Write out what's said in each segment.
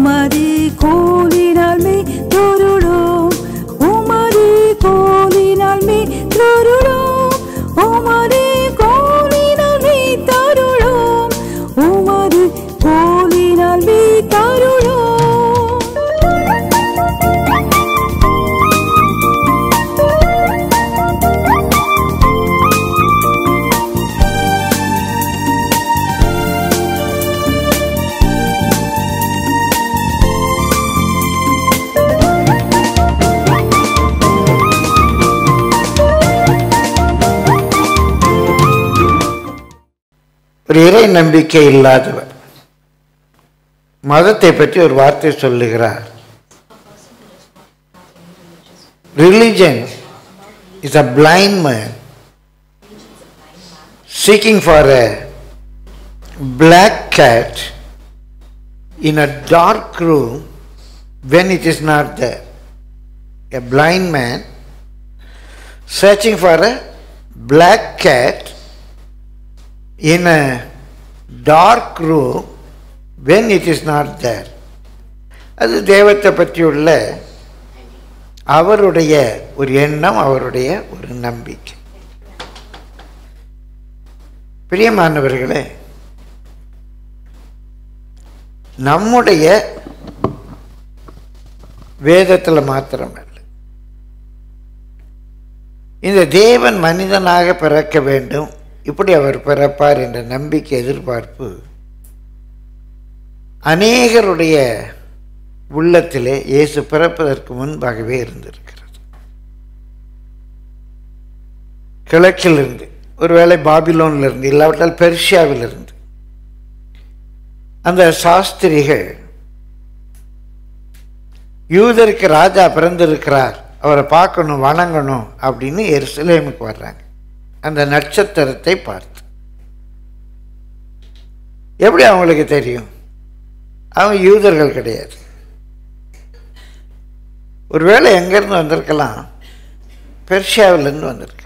உமது கோலினால் மே தொருளோம் உமது கோலினால் மே தொருளோம் உமது கோலினால் மே தருளோம் உமது கோலினால் மே தருளோம் ஒரு இறை நம்பிக்கை இல்லாதவர் மதத்தை பற்றி ஒரு வார்த்தை சொல்லுகிறார் religion is a blind man seeking for a black cat in a dark room when it is not there. A blind man searching for a black cat in a dark room when it is not there. அது தெய்வத்தை பற்றியுள்ள அவருடைய ஒரு எண்ணம் அவருடைய ஒரு நம்பிக்கை பிரியமானவர்களே நம்முடைய வேதத்தில் மாத்திரமல்ல இந்த தேவன் மனிதனாக பிறக்க வேண்டும் இப்படி அவர் பிறப்பார் என்ற நம்பிக்கை எதிர்பார்ப்பு அநேகருடைய உள்ளத்திலே இயேசு பிறப்பதற்கு முன்பாகவே இருந்திருக்கிறது கிழக்கிலிருந்து ஒருவேளை பாபிலோன்ல இருந்து இல்லாவிட்டால் பெர்ஷியாவிலிருந்து அந்த சாஸ்திரிகள் யூதருக்கு ராஜா பிறந்திருக்கிறார் அவரை பார்க்கணும் வணங்கணும் அப்படின்னு எருசலேமுக்கு வர்றாங்க அந்த நட்சத்திரத்தை பார்த்து எப்படி அவங்களுக்கு தெரியும் அவங்க யூதர்கள் கிடையாது ஒருவேளை எங்கேருந்து வந்திருக்கலாம் பெர்ஷியாவிலேருந்து வந்திருக்கலாம்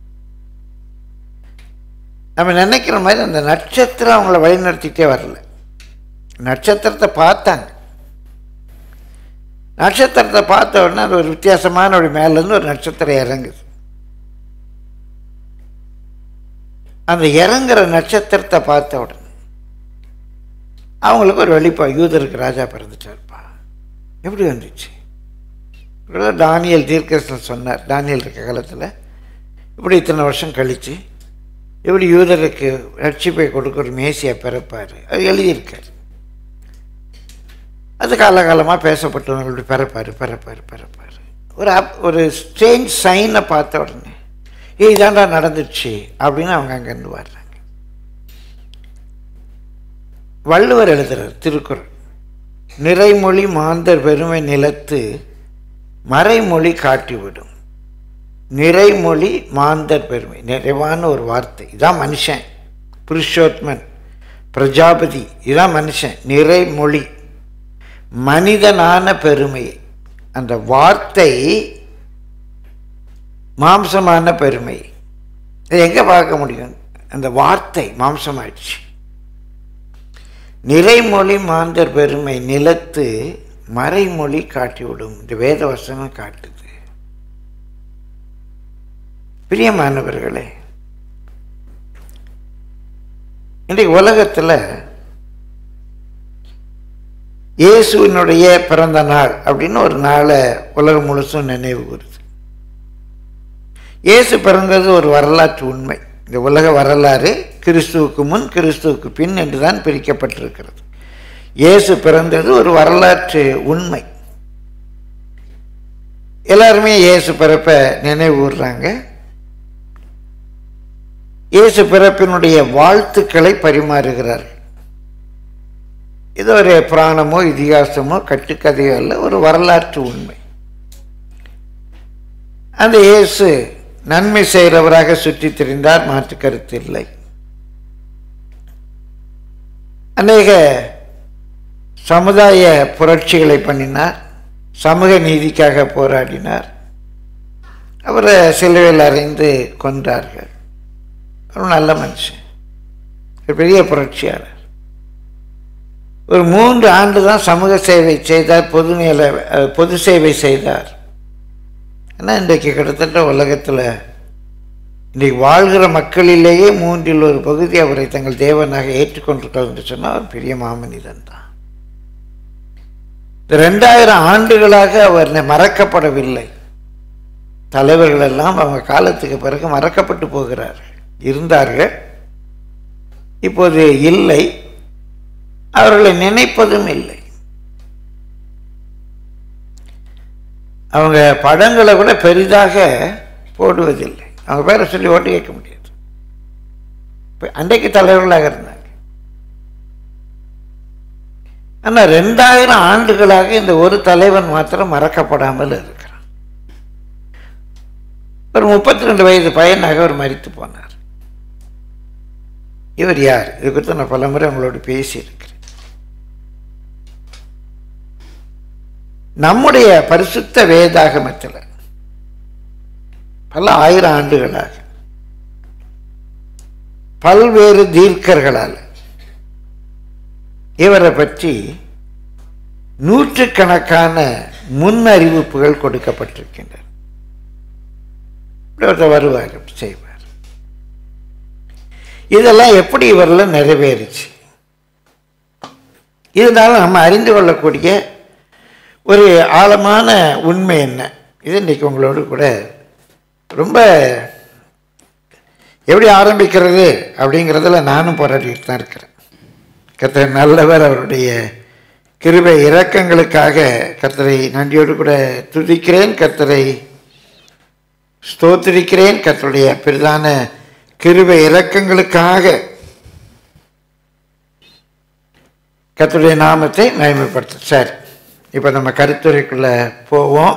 நம்ம நினைக்கிற மாதிரி அந்த நட்சத்திரம் அவங்கள வழிநடத்திட்டே வரல நட்சத்திரத்தை பார்த்தாங்க நட்சத்திரத்தை பார்த்த உடனே அது ஒரு வித்தியாசமான ஒரு மேலேருந்து ஒரு நட்சத்திரம் இறங்குது அந்த இறங்குற நட்சத்திரத்தை பார்த்த உடனே அவங்களுக்கு ஒரு வெளிப்பா யூதருக்கு ராஜா பிறந்துட்டார்ப்பா எப்படி வந்துச்சு இப்படிதான் தானியல் தீர்க்கரசன் சொன்னார் தானியல் இருக்க காலத்தில் இப்படி இத்தனை வருஷம் கழித்து எப்படி யூதருக்கு ரட்சிப்பை கொடுக்க ஒரு மேசியா பிறப்பார் அது எழுதியிருக்கார் அது காலகாலமாக பேசப்பட்டவங்களுடைய பிறப்பார் பிறப்பார் பிறப்பார் ஒரு அப் ஒரு ஸ்ட்ரேஞ்ச் சைனை பார்த்த உடனே ஏ இதாண்டா நடந்துச்சு அப்படின்னு அவங்க அங்கேருந்து வர்றாங்க வள்ளுவர் எழுதுறார் திருக்குறள் நிறைமொழி மாந்தர் பெருமை நிலத்து மறைமொழி காட்டிவிடும் நிறைமொழி மாந்தர் பெருமை நிறைவான ஒரு வார்த்தை இதான் மனுஷன் புருஷோத்மன் பிரஜாபதி இதான் மனுஷன் நிறைமொழி மனிதனான பெருமை அந்த வார்த்தை மாம்சமான பெருமை இதை எங்கே பார்க்க முடியும் அந்த வார்த்தை மாம்சமாயிடுச்சு நிறைமொழி மாந்தர் பெருமை நிலத்து மறைமொழி காட்டிவிடும் இந்த வேத வசனம் காட்டுது பிரியமானவர்களே இன்றைக்கு உலகத்தில் இயேசுவினுடைய பிறந்த நாள் அப்படின்னு ஒரு நாளை உலகம் முழுசும் நினைவு கூறுது இயேசு பிறந்தது ஒரு வரலாற்று உண்மை இந்த உலக வரலாறு கிறிஸ்துவுக்கு முன் கிறிஸ்துவுக்கு பின் என்று தான் பிரிக்கப்பட்டிருக்கிறது இயேசு பிறந்தது ஒரு வரலாற்று உண்மை எல்லாருமே இயேசு பிறப்பை நினைவு கூறுறாங்க இயேசு பிறப்பினுடைய வாழ்த்துக்களை பரிமாறுகிறார்கள் இது ஒரு புராணமோ இதிகாசமோ கட்டுக்கதையோ அல்ல ஒரு வரலாற்று உண்மை அந்த இயேசு நன்மை செய்கிறவராக சுற்றி திரிந்தார் மாற்று கருத்து இல்லை அநேக சமுதாய புரட்சிகளை பண்ணினார் சமூக நீதிக்காக போராடினார் அவரை சிலுவையில் அறைந்து கொன்றார்கள் ஒரு நல்ல மனுஷன் ஒரு பெரிய புரட்சியாளர் ஒரு மூன்று ஆண்டு தான் சமூக சேவை செய்தார் பொது மேல அஹ், பொது சேவை செய்தார் ஆனால் இன்றைக்கு கிட்டத்தட்ட உலகத்தில் இன்றைக்கு வாழ்கிற மக்களிலேயே மூன்றில் ஒரு பகுதி அவரை தங்கள் தேவனாக ஏற்றுக்கொண்டிருக்கிறார் என்று சொன்னால் அவர் பெரிய மாமனிதன் தான் இந்த ரெண்டாயிரம் ஆண்டுகளாக அவர் மறக்கப்படவில்லை தலைவர்கள் எல்லாம் அவங்க காலத்துக்கு பிறகு மறக்கப்பட்டு போகிறார்கள் இருந்தார்கள் இப்போது இல்லை அவர்களை நினைப்பதும் இல்லை அவங்க படங்களை கூட பெரிதாக போடுவதில்லை அவங்க பேரை சொல்லி ஓட்டு கேட்க முடியாது இப்ப அன்றைக்கு தலைவர்களாக இருந்தாங்க ஆனால் ரெண்டாயிரம் ஆண்டுகளாக இந்த ஒரு தலைவன் மாத்திரம் மறக்கப்படாமல் இருக்கிறான் ஒரு முப்பத்தி ரெண்டு வயது பையனாக அவர் மரித்து போனார் இவர் யார் இது குறித்து நான் பலமுறை உங்களோடு பேசியிருக்கிறேன் நம்முடைய பரிசுத்த வேதாகமத்தில் பல ஆயிரம் ஆண்டுகளாக பல்வேறு தீர்க்கர்களால் இவரை பற்றி நூற்றுக்கணக்கான முன் அறிவிப்புகள் கொடுக்கப்பட்டிருக்கின்றன இப்படி ஒருத்தர் வருவார் இப்படி செய்வார் இதெல்லாம் எப்படி இவரில் நிறைவேறுச்சு இதனால நம்ம அறிந்து கொள்ளக்கூடிய ஒரு ஆழமான உண்மை என்ன இது இன்றைக்கி உங்களோடு கூட ரொம்ப எப்படி ஆரம்பிக்கிறது அப்படிங்கிறதுல நானும் போராடிட்டு தான் இருக்கிறேன் கர்த்தர் நல்லவர் அவருடைய கிருபை இரக்கங்களுக்காக கர்த்தரை நன்றியோடு கூட துதிக்கிறேன் கர்த்தரை ஸ்தோத்திரிக்கிறேன் கர்த்தருடைய பெரிதான கிருபை இரக்கங்களுக்காக கர்த்தருடைய நாமத்தை மகிமைப்படுத்த சார் இப்போ நம்ம கருத்துரைக்குள்ள போவோம்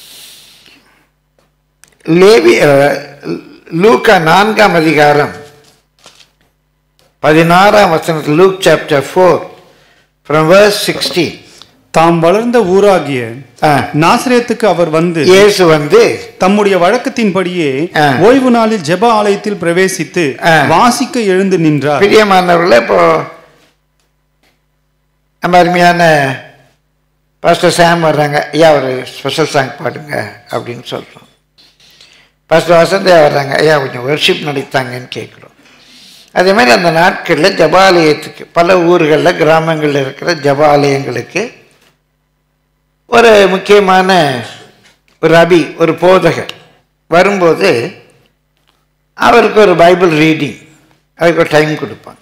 லேவி அஹ், லூக்கா நான்காம் அதிகாரம் பதினாறாம் வசனத்தில் Luke chapter four from verse sixteen தாம் வளர்ந்த ஊராகிய நாசிரியத்துக்கு அவர் வந்து இயேசு வந்து தம்முடைய வழக்கத்தின்படியே ஆ. ஓய்வு நாளில் ஜெப ஆலயத்தில் பிரவேசித்து ஆ. வாசிக்க எழுந்து நின்றார் பிரியமானவர்களே இப்போ நம்ம அருமையான பாஸ்டர் சாம் வர்றாங்க ஐயா ஒரு ஸ்பெஷல் சாங் பாடுங்க அப்படின்னு சொல்கிறோம் பாஸ்டர் வசந்தா வர்றாங்க ஐயா கொஞ்சம் ஒர்ஷிப் நடித்தாங்கன்னு கேட்குறோம் அதே மாதிரி அந்த நாட்களில் ஜபாலயத்துக்கு பல ஊர்களில் கிராமங்களில் இருக்கிற ஜபாலயங்களுக்கு ஒரு முக்கியமான ஒரு அபி ஒரு போதகர் வரும்போது அவருக்கு ஒரு பைபிள் ரீடிங் அதுக்கு ஒரு டைம் கொடுப்பாங்க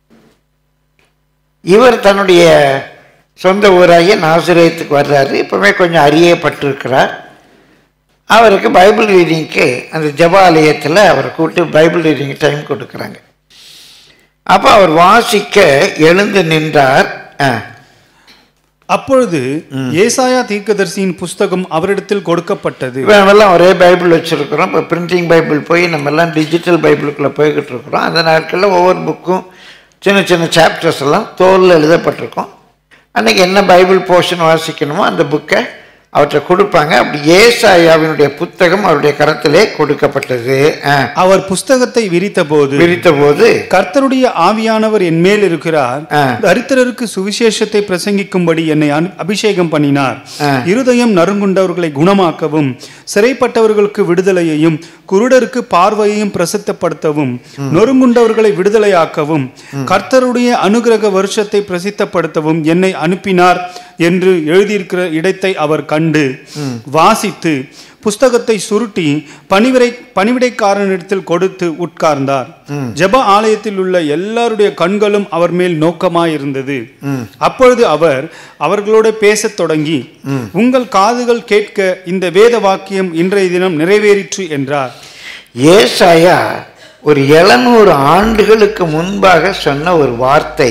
இவர் தன்னுடைய சொந்த ஊராகிய நாசிரியத்துக்கு வர்றாரு இப்போவே கொஞ்சம் அறியப்பட்டிருக்கிறார் அவருக்கு பைபிள் ரீடிங்க்கு அந்த ஜபாலயத்தில் அவரை கூப்பிட்டு பைபிள் ரீடிங் டைம் கொடுக்குறாங்க அப்போ அவர் வாசிக்க எழுந்து நின்றார் ஆ அப்பொழுது ஏசாயா தீர்க்கதரிசியின் புஸ்தகம் அவரிடத்தில் கொடுக்கப்பட்டது இப்போ நம்மெல்லாம் ஒரே பைபிள் வச்சுருக்கிறோம் இப்போ பிரிண்டிங் பைபிள் போய் நம்ம எல்லாம் டிஜிட்டல் பைபிளுக்குள்ளே போய்கிட்டு இருக்கிறோம் அந்த நாட்களில் ஒவ்வொரு புக்கும் சின்ன சின்ன சாப்டர்ஸ் எல்லாம் தோலில் எழுதப்பட்டிருக்கும் அன்றைக்கி என்ன பைபிள் போர்ஷன் வாசிக்கணுமோ அந்த புக்கை அவற்றை கொடுப்பாங்க அப்படி ஏசாயாவினுடைய புத்தகம் அவருடைய கரத்திலே கொடுக்கப்பட்டது ஆ. அவர் புஸ்தகத்தை விரித்தபோது விரித்தபோது கர்த்தருடைய ஆவியானவர் என் மேல் இருக்கிறார் ஆ. தரித்திரருக்கு சுவிசேஷத்தை பிரசங்கிக்கும்படி என்னை அனு- அபிஷேகம் பண்ணினார் ஆ. இருதயம் நறுங்குண்டவர்களை குணமாக்கவும் சிறைப்பட்டவர்களுக்கு விடுதலையையும் குருடருக்கு பார்வையையும் பிரசித்தப்படுத்தவும் நொறுங்குண்டவர்களை விடுதலையாக்கவும் கர்த்தருடைய அனுகிரக வருஷத்தை பிரசித்தப்படுத்தவும் என்னை அனுப்பினார் என்று எழுதியிருக்கிற இடத்தை அவர் கண்டு வாசித்து புஸ்தகத்தை சுருட்டி பணிவிடை பணிவிடைக்காரனிடத்தில் கொடுத்து உட்கார்ந்தார் ஜெப ஆலயத்தில் உள்ள எல்லாருடைய கண்களும் அவர் மேல் நோக்கமாயிருந்தது அப்பொழுது அவர் அவர்களோட பேசத் தொடங்கி உங்கள் காதுகள் கேட்க இந்த வேத வாக்கியம் இன்றைய தினம் நிறைவேறிற்று என்றார் ஏசாயா ஒரு எழுநூறு ஆண்டுகளுக்கு முன்பாக சொன்ன ஒரு வார்த்தை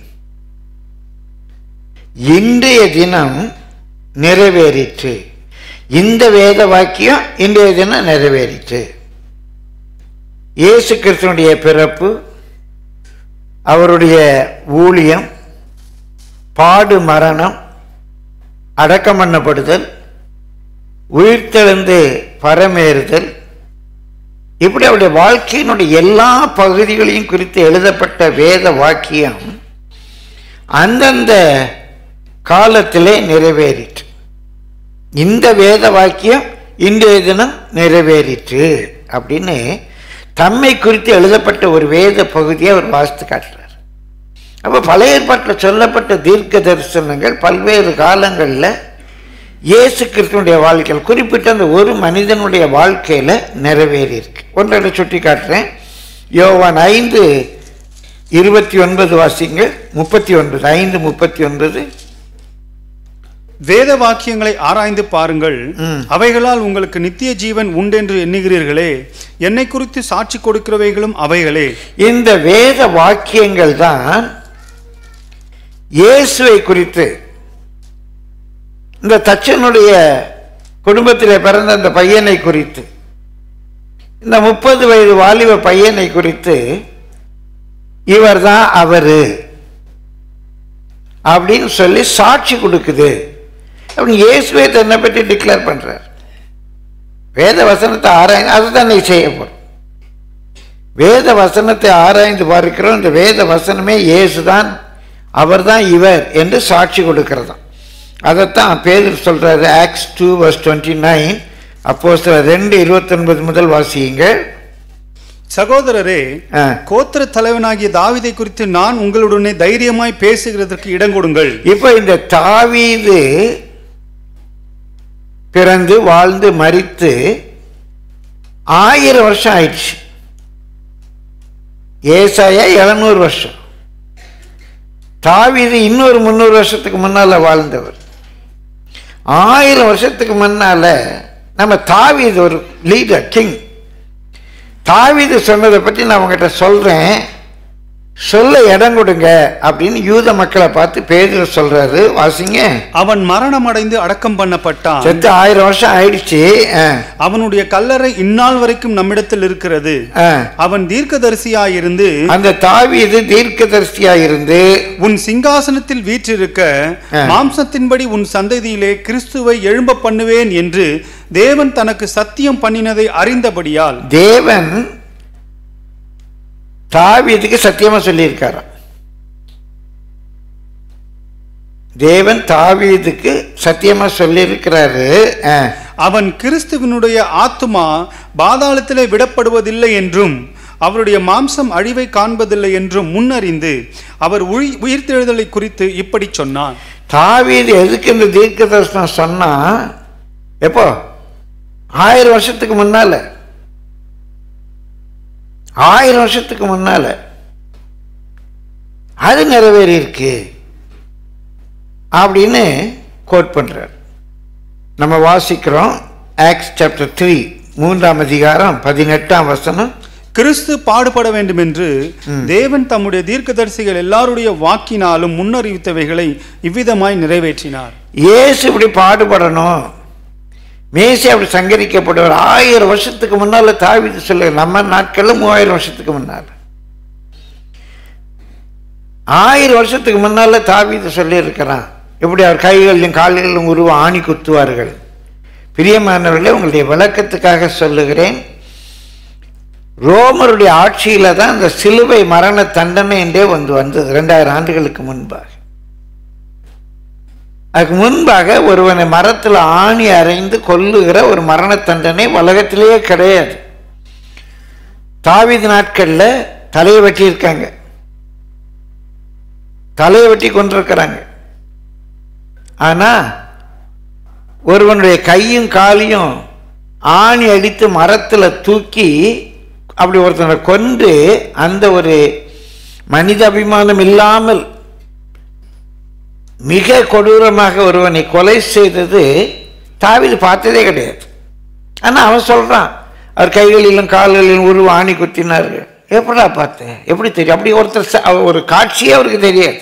இன்றைய தினம் நிறைவேறிற்று இந்த வேத வாக்கியம் இன்றைய தினம் நிறைவேறிற்று இயேசு கிறிஸ்துவனுடைய பிறப்பு அவருடைய ஊழியம் பாடு மரணம் அடக்கம் பண்ணப்படுதல் உயிர்த்தெழுந்து பரமேறுதல் இப்படி அவருடைய வாழ்க்கையினுடைய எல்லா பகுதிகளையும் குறித்து எழுதப்பட்ட வேத வாக்கியம் அந்தந்த காலத்திலே நிறைவேறிற்று இந்த வேத வாக்கியம் இன்றைய தினம் நிறைவேறிற்று அப்படின்னு தம்மை குறித்து எழுதப்பட்ட ஒரு வேத பகுதியை அவர் வாசித்து காட்டுறார் அப்போ பழைய ஏற்பாட்டில் சொல்லப்பட்ட தீர்க்க தரிசனங்கள் பல்வேறு காலங்களில் இயேசு கிறிஸ்துவனுடைய வாழ்க்கையில் குறிப்பிட்ட அந்த ஒரு மனிதனுடைய வாழ்க்கையில் நிறைவேறி இருக்கு ஒன்றை சுட்டி காட்டுறேன் யோவான் ஐந்து இருபத்தி ஒன்பது வாசிங்கள் முப்பத்தி ஒன்பது ஐந்து முப்பத்தி ஒன்பது வேத வாக்கியங்களை ஆராய்ந்து பாருங்கள் அவைகளால் உங்களுக்கு நித்திய ஜீவன் உண்டென்று எண்ணுகிறீர்களே என்னை குறித்து சாட்சி கொடுக்கிறவைகளும் அவைகளே இந்த வேத வாக்கியங்கள் தான் இயேசுவை குறித்து இந்த தச்சனுடைய குடும்பத்தில் பிறந்த அந்த பையனை குறித்து இந்த முப்பது வயது வாலிப பையனை குறித்து இவர்தான் அவரு அப்படின்னு சொல்லி சாட்சி கொடுக்குது அப்படின்னு இயேசுவை தன்னை பற்றி டிக்ளேர் பண்றார் வேத வசனத்தை ஆராய்ந்து அதுதான் நீ செய்ய போறோம் வேத வசனத்தை ஆராய்ந்து பார்க்கிறோம் இந்த வேத வசனமே இயேசுதான் அவர்தான் இவர் என்று சாட்சி கொடுக்கிறதாம் அதைத்தான் பேதர் சொல்றாரு Acts two verse twenty nine அப்போ சில ரெண்டு இருபத்தொன்பது முதல் வாசியுங்கள் சகோதரரே ஆ. கோத்திர தலைவனாகிய தாவீதை குறித்து நான் உங்களுடனே தைரியமாய் பேசுகிறதற்கு இடம் கொடுங்கள் இப்போ இந்த தாவீது பிறந்து வாழ்ந்து மரித்து ஆயிரம் வருஷம் ஆயிடுச்சு ஏசாயா எழுநூறு வருஷம் தாவீது இன்னொரு முந்நூறு வருஷத்துக்கு முன்னால வாழ்ந்தவர் ஆயிரம் வருஷத்துக்கு முன்னால நம்ம தாவீது ஒரு லீடர் கிங் தாவீது சொன்னதை பற்றி நான் உங்ககிட்ட சொல்றேன் சொல்ல இடம் கொடுங்க அப்படின்னு யூத மக்களை பார்த்து பேதுரு சொல்றாரு வாசிங்க அவன் மரணம் அடைந்து அடக்கம் பண்ணப்பட்டான் செத்து ஆயிரம் வருஷம் ஆயிடுச்சு ஆ, அவனுடைய கல்லறை இந்நாள் வரைக்கும் நம்மிடத்தில் இருக்கிறது ஆ. அவன் தீர்க்கதரிசியாயிருந்து அந்த தாவீது தீர்க்கதரிசியா இருந்து உன் சிங்காசனத்தில் வீற்றிருக்க ஆ. மாம்சத்தின்படி உன் சந்ததியிலே கிறிஸ்துவை எழும்ப பண்ணுவேன் என்று தேவன் தனக்கு சத்தியம் பண்ணினதை அறிந்தபடியால் தேவன் தாவீதுக்கு சத்தியமா சொல்லியிருக்காராம் தேவன் தாவீதுக்கு சத்தியமா சொல்லியிருக்கிறாரு ஆ. அவன் கிறிஸ்துவினுடைய ஆத்துமா பாதாளத்திலே விடப்படுவதில்லை என்றும் அவருடைய மாம்சம் அழிவை காண்பதில்லை என்றும் முன்னறிந்து அவர் உயி- உயிர்த்தெழுதலை குறித்து இப்படி சொன்னான் தாவீது எதுக்கு இந்த தீர்க்க தரிசனம் சொன்னா எப்போ ஆயிரம் வருஷத்துக்கு முன்னால ஆயிரம் வருஷத்துக்கு முன்னால அது நிறைவேறி இருக்கு அப்படின்னு கோட் பண்றார் நம்ம வாசிக்கிறோம் ஆக்ஸ் சாப்டர் த்ரீ மூன்றாம் அதிகாரம் பதினெட்டாம் வசனம் கிறிஸ்து பாடுபட வேண்டும் என்று தேவன் தம்முடைய தீர்க்கதரிசிகள் எல்லாருடைய வாக்கினாலும் முன்னறிவித்தவைகளை இவ்விதமாய் நிறைவேற்றினார் இயேசு இப்படி பாடுபடணும் மேசி அப்படி சங்கரிக்கப்படுவார் ஆயிரம் வருஷத்துக்கு முன்னால தாவிது சொல்ல நம்ம நாட்கள்ல மூவாயிரம் வருஷத்துக்கு முன்னால ஆயிரம் வருஷத்துக்கு முன்னால தாவீது சொல்லி இருக்கிறான் இப்படி அவர் கைகளிலும் கால்களிலும் உருவ ஆணி குத்துவார்கள் பிரியமானவர்களே உங்களுடைய விளக்கத்துக்காக சொல்லுகிறேன் ரோமருடைய ஆட்சியில தான் இந்த சிலுவை மரண தண்டனை என்றே வந்து வந்தது ரெண்டாயிரம் ஆண்டுகளுக்கு முன்பாக அதுக்கு முன்பாக ஒருவனை மரத்தில் ஆணி அறைந்து கொல்லுகிற ஒரு மரண தண்டனை உலகத்திலேயே கிடையாது தாவீது நாட்கள்ல தலையை வெட்டியிருக்காங்க தலையை வெட்டி கொண்டிருக்கிறாங்க ஆனா ஒருவனுடைய கையும் காலையும் ஆணி அடித்து மரத்தில் தூக்கி அப்படி ஒருத்தனை கொண்டு அந்த ஒரு மனித அபிமானம் இல்லாமல் மிக கொடூரமாக ஒருவனை கொலை செய்தது தாவீது பார்த்ததே கிடையாது ஆனா அவன் சொல்றான் அவர் கைகளிலும் கால்களிலும் உருவ ஆணி குத்தினார்கள் எப்படா பார்த்தேன் எப்படி தெரியும் அப்படி ஒருத்தர் ச- அவ- ஒரு காட்சியே அவருக்கு தெரியாது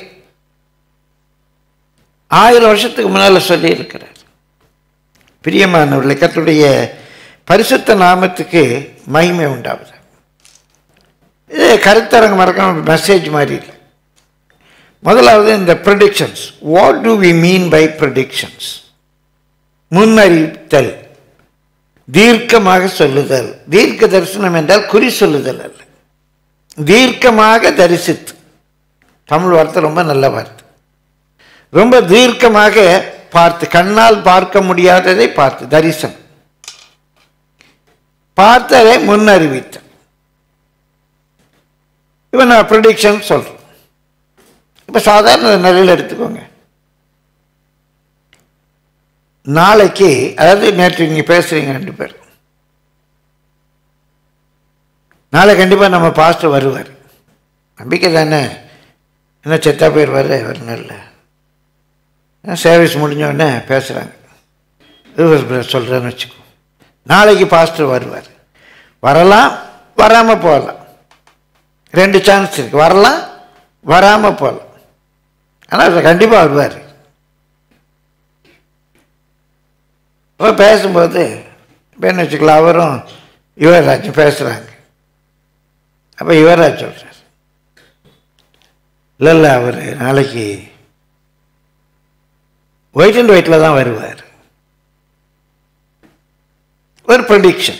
ஆயிரம் வருஷத்துக்கு முன்னால சொல்லி இருக்கிறார் பிரியமானவர்களை கர்த்தருடைய பரிசுத்த நாமத்துக்கு மகிமை உண்டாகுது இது கருத்தரங்கம் மறக்காம மெசேஜ் மாதிரி இல்லை முதலாவது இந்த predictions what do we mean by predictions முன்னறிவித்தல் தீர்க்கமாக சொல்லுதல் தீர்க்க தரிசனம் என்றால் குறி சொல்லுதல் அல்ல தீர்க்கமாக தரிசித்து தமிழ் வார்த்தை ரொம்ப நல்ல வார்த்தை ரொம்ப தீர்க்கமாக பார்த்து கண்ணால் பார்க்க முடியாததை பார்த்து தரிசனம் பார்த்ததை முன்னறிவித்த இப்போ நான் ப்ரிடிக்ஷன் சொல்கிறேன் இப்போ சாதாரண நிலையில் எடுத்துக்கோங்க நாளைக்கு அதாவது நேற்று நீங்கள் பேசுகிறீங்க ரெண்டு பேர் நாளை கண்டிப்பாக நம்ம பாஸ்டர் வருவார் நம்பிக்கை தானே என்ன செத்தா பேர் வர ஒரு நல்ல சர்வீஸ் முடிஞ்ச உடனே பேசுகிறாங்க சொல்கிறேன்னு வச்சுக்கோ நாளைக்கு பாஸ்டர் வருவார் வரலாம் வராமல் போகலாம் ரெண்டு சான்ஸ் இருக்கு வரலாம் வராமல் போகலாம் ஆனால் கண்டிப்பாக வருவார் அப்போ பேசும்போது இப்போ என்ன வச்சுக்கலாம் அவரும் யுவராஜ் பேசுகிறாங்க அப்போ யுவராஜ் சொல்கிறார் இல்லை இல்லை அவர் நாளைக்கு ஒயிட் அண்ட் ஒயிட்டில் தான் வருவார் ஒரு ப்ரொடிக்ஷன்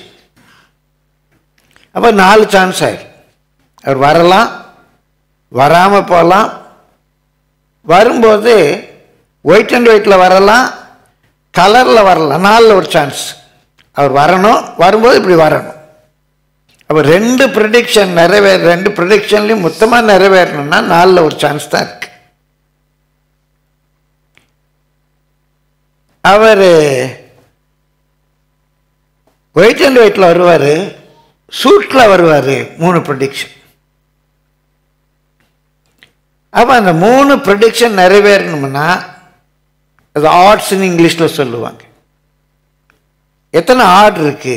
அப்போ நாலு சான்ஸ் ஆயிடும் அவர் வரலாம் வராமல் போகலாம் வரும்போது ஒயிட் அண்ட் ஒயிட்டில் வரலாம் கலரில் வரலாம் நாலில் ஒரு சான்ஸ் அவர் வரணும் வரும்போது இப்படி வரணும் அப்போ ரெண்டு ப்ரிடிக்ஷன் நிறைவேற ரெண்டு ப்ரிடிக்ஷன்லையும் மொத்தமாக நிறைவேறணும்னா நாலில் ஒரு சான்ஸ் தான் இருக்கு அவர் ஒயிட் அண்ட் ஒயிட்டில் வருவார் சூட்டில் வருவார் மூணு ப்ரொடிக்ஷன் அப்போ அந்த மூணு ப்ரொடிக்ஷன் நிறைவேறணும்னா அது ஆர்ட்ஸ்ன்னு இங்கிலீஷில் சொல்லுவாங்க எத்தனை ஆர்ட் இருக்கு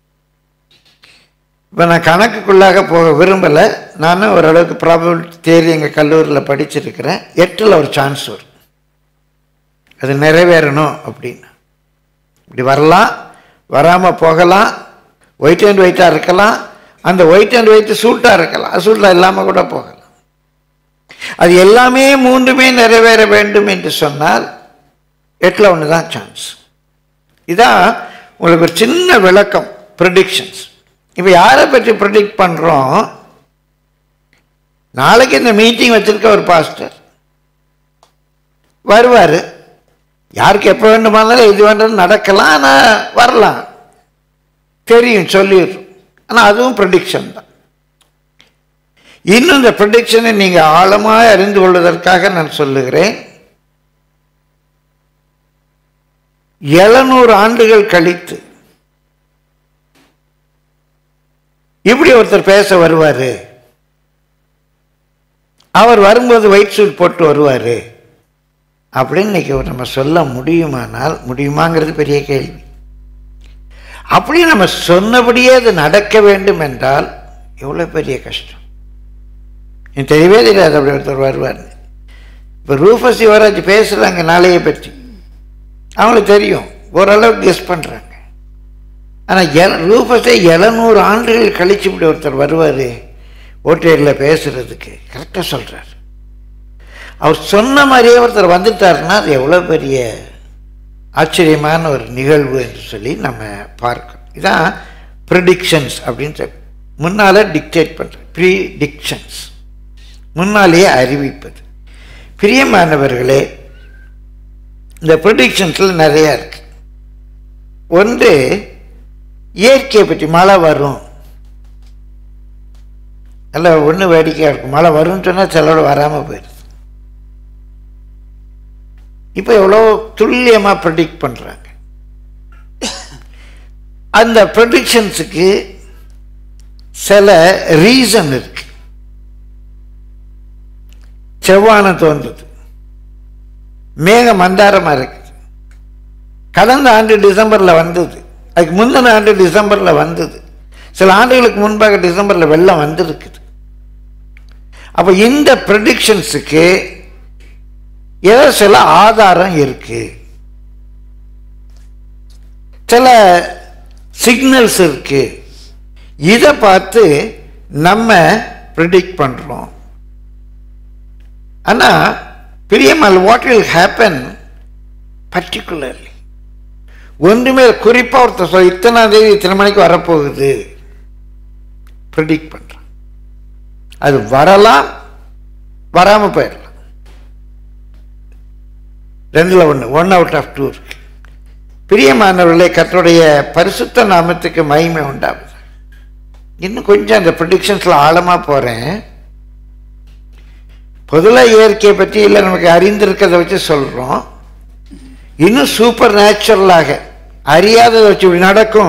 இப்போ நான் கணக்குக்குள்ளாக போக விரும்பலை நானும் ஓரளவுக்கு ப்ராபபிலிட்டி தேரி எங்கள் கல்லூரியில் படிச்சிருக்கிறேன் எட்டில் ஒரு சான்ஸ் வரும் அது நிறைவேறணும் அப்படின்னு இப்படி வரலாம் வராமல் போகலாம் ஒயிட் அண்ட் ஒயிட்டாக இருக்கலாம் அந்த ஒயிட் அண்ட் ஒயிட் சூட்டாக இருக்கலாம் சூட்டில் இல்லாமல் கூட போகலாம் அது எல்லாமே மூன்றுமே நிறைவேற வேண்டும் என்று சொன்னால் எட்டில் ஒன்று தான் சான்ஸ் இதான் உங்களுக்கு ஒரு சின்ன விளக்கம் ப்ரிடிக்ஷன்ஸ் இப்போ யாரை பற்றி ப்ரிடிக்ட் பண்ணுறோம் நாளைக்கு இந்த மீட்டிங் வச்சிருக்க ஒரு பாஸ்டர் வருவார் யாருக்கு எப்போ வேண்டுமானாலும் இது வேண்டாம் நடக்கலாம் ஆனால் வரலாம் தெரியும் சொல்லிடுறோம் ஆனால் அதுவும் ப்ரொடிக்ஷன் தான் இன்னும் இந்த ப்ரொடிக்ஷனை நீங்கள் ஆழமாக அறிந்து கொள்வதற்காக நான் சொல்லுகிறேன் எழுநூறு ஆண்டுகள் கழித்து இப்படி ஒருத்தர் பேச வருவார் அவர் வரும்போது ஒயிட் சூட் போட்டு வருவார் அப்படின்னு இன்னைக்கு நம்ம சொல்ல முடியுமானால் முடியுமாங்கிறது பெரிய கேள்வி அப்படி நம்ம சொன்னபடியே அது நடக்க வேண்டும் என்றால் எவ்வளோ பெரிய கஷ்டம் எனக்கு தெரியவே தெரியாது அப்படி ஒருத்தர் வருவார் இப்போ ரூஃபஸ் யுவராஜ் பேசுகிறாங்க நாளைய பற்றி அவங்களுக்கு தெரியும் ஓரளவுக்கு கெஸ் பண்ணுறாங்க ஆனால் எல ரூபஸே எழுநூறு ஆண்டுகள் கழிச்சு இப்படி ஒருத்தர் வருவார் ஓட்டையில் பேசுகிறதுக்கு கரெக்டாக சொல்கிறார் அவர் சொன்ன மாதிரியே ஒருத்தர் வந்துட்டாருன்னா அது எவ்வளோ பெரிய ஆச்சரியமான ஒரு நிகழ்வு என்று சொல்லி நம்ம பார்க்கணும் இதான் ப்ரிடிக்ஷன்ஸ் அப்படின்னு சொல்லி முன்னால் டிக்டேட் பண்ணுறது ப்ரீடிக்ஷன்ஸ் முன்னாலேயே அறிவிப்பது பிரியமானவர்களே இந்த ப்ரொடிக்ஷன்ஸில் நிறையா இருக்கு ஒன்று இயற்கையை பற்றி மழை வரும் நல்ல ஒன்று வேடிக்கையாக இருக்கும் மழை வரும்னு சொன்னால் சிலரோட வராமல் போயிடுது இப்போ எவ்வளோ துல்லியமாக ப்ரெடிக்ட் பண்ணுறாங்க அந்த ப்ரொடிக்ஷன்ஸுக்கு சில ரீசன் இருக்கு செவ்வானம் தோன்றுது மேகம் மந்தாரமாக இருக்குது கடந்த ஆண்டு டிசம்பரில் வந்தது அதுக்கு முந்தின ஆண்டு டிசம்பரில் வந்தது சில ஆண்டுகளுக்கு முன்பாக டிசம்பரில் வெள்ளம் வந்திருக்குது அப்போ இந்த ப்ரெடிக்ஷன்ஸுக்கு ஏதோ சில ஆதாரம் இருக்கு சில சிக்னல்ஸ் இருக்கு இதை பார்த்து நம்ம ப்ரிடிக்ட் பண்ணுறோம் ஆனால் பிரியமல் வாட் வில் ஹேப்பன் பர்டிகுலர்லி ஒன்றுமே குறிப்பாக ஒருத்தர் சொல் இத்தனாம் தேதி இத்தனை மணிக்கு வரப்போகுது ப்ரிடிக்ட் பண்ணுறான் அது வரலாம் வராமல் போயிடலாம் ரெண்டில் ஒன்று ஒன் அவுட் ஆஃப் டூ இருக்கு பிரியமானவர்களே கர்த்தருடைய பரிசுத்த நாமத்துக்கு மகிமை உண்டாகுது இன்னும் கொஞ்சம் அந்த ப்ரிடிக்ஷன்ஸில் ஆழமாக போகிறேன் பொதுவாக இயற்கையை பற்றி இல்லை நமக்கு அறிந்திருக்கிறத வச்சு சொல்கிறோம் இன்னும் சூப்பர் நேச்சுரலாக அறியாததை வச்சு இப்படி நடக்கும்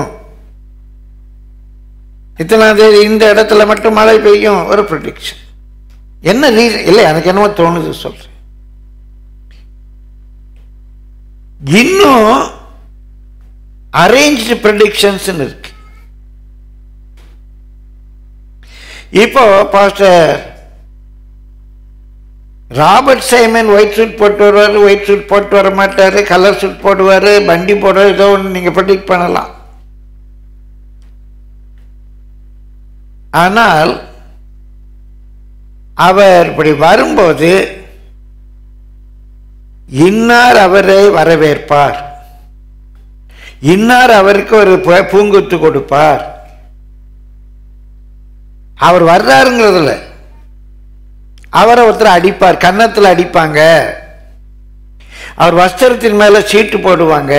இத்தனாம் தேதி இந்த இடத்துல மட்டும் மழை பெய்யும் ஒரு ப்ரிடிக்ஷன் என்ன ரீசன் இல்லை எனக்கு என்னமோ தோணுது சொல்கிறேன் இன்னும் அரேஞ்ச்டு ப்ரெடிக்ஷன்ஸ் இருக்கு இப்போ pastor Robert Simon white suit போட்டு வருவார் ஒயிட் சூட் போட்டு வர மாட்டார் கலர் சூட் போடுவார் வண்டி போடுவார் ஏதோ ஒன்று நீங்கள் ப்ரெடிக்ட் பண்ணலாம் ஆனால் அவர் இப்படி வரும்போது இன்னார் அவரை வரவேற்பார் இன்னார் அவருக்கு ஒரு பூ- பூங்குத்து கொடுப்பார் அவர் வர்றாருங்கிறதுல அவரை ஒருத்தர் அடிப்பார் கன்னத்தில் அடிப்பாங்க அவர் வஸ்திரத்தின் மேல சீட்டு போடுவாங்க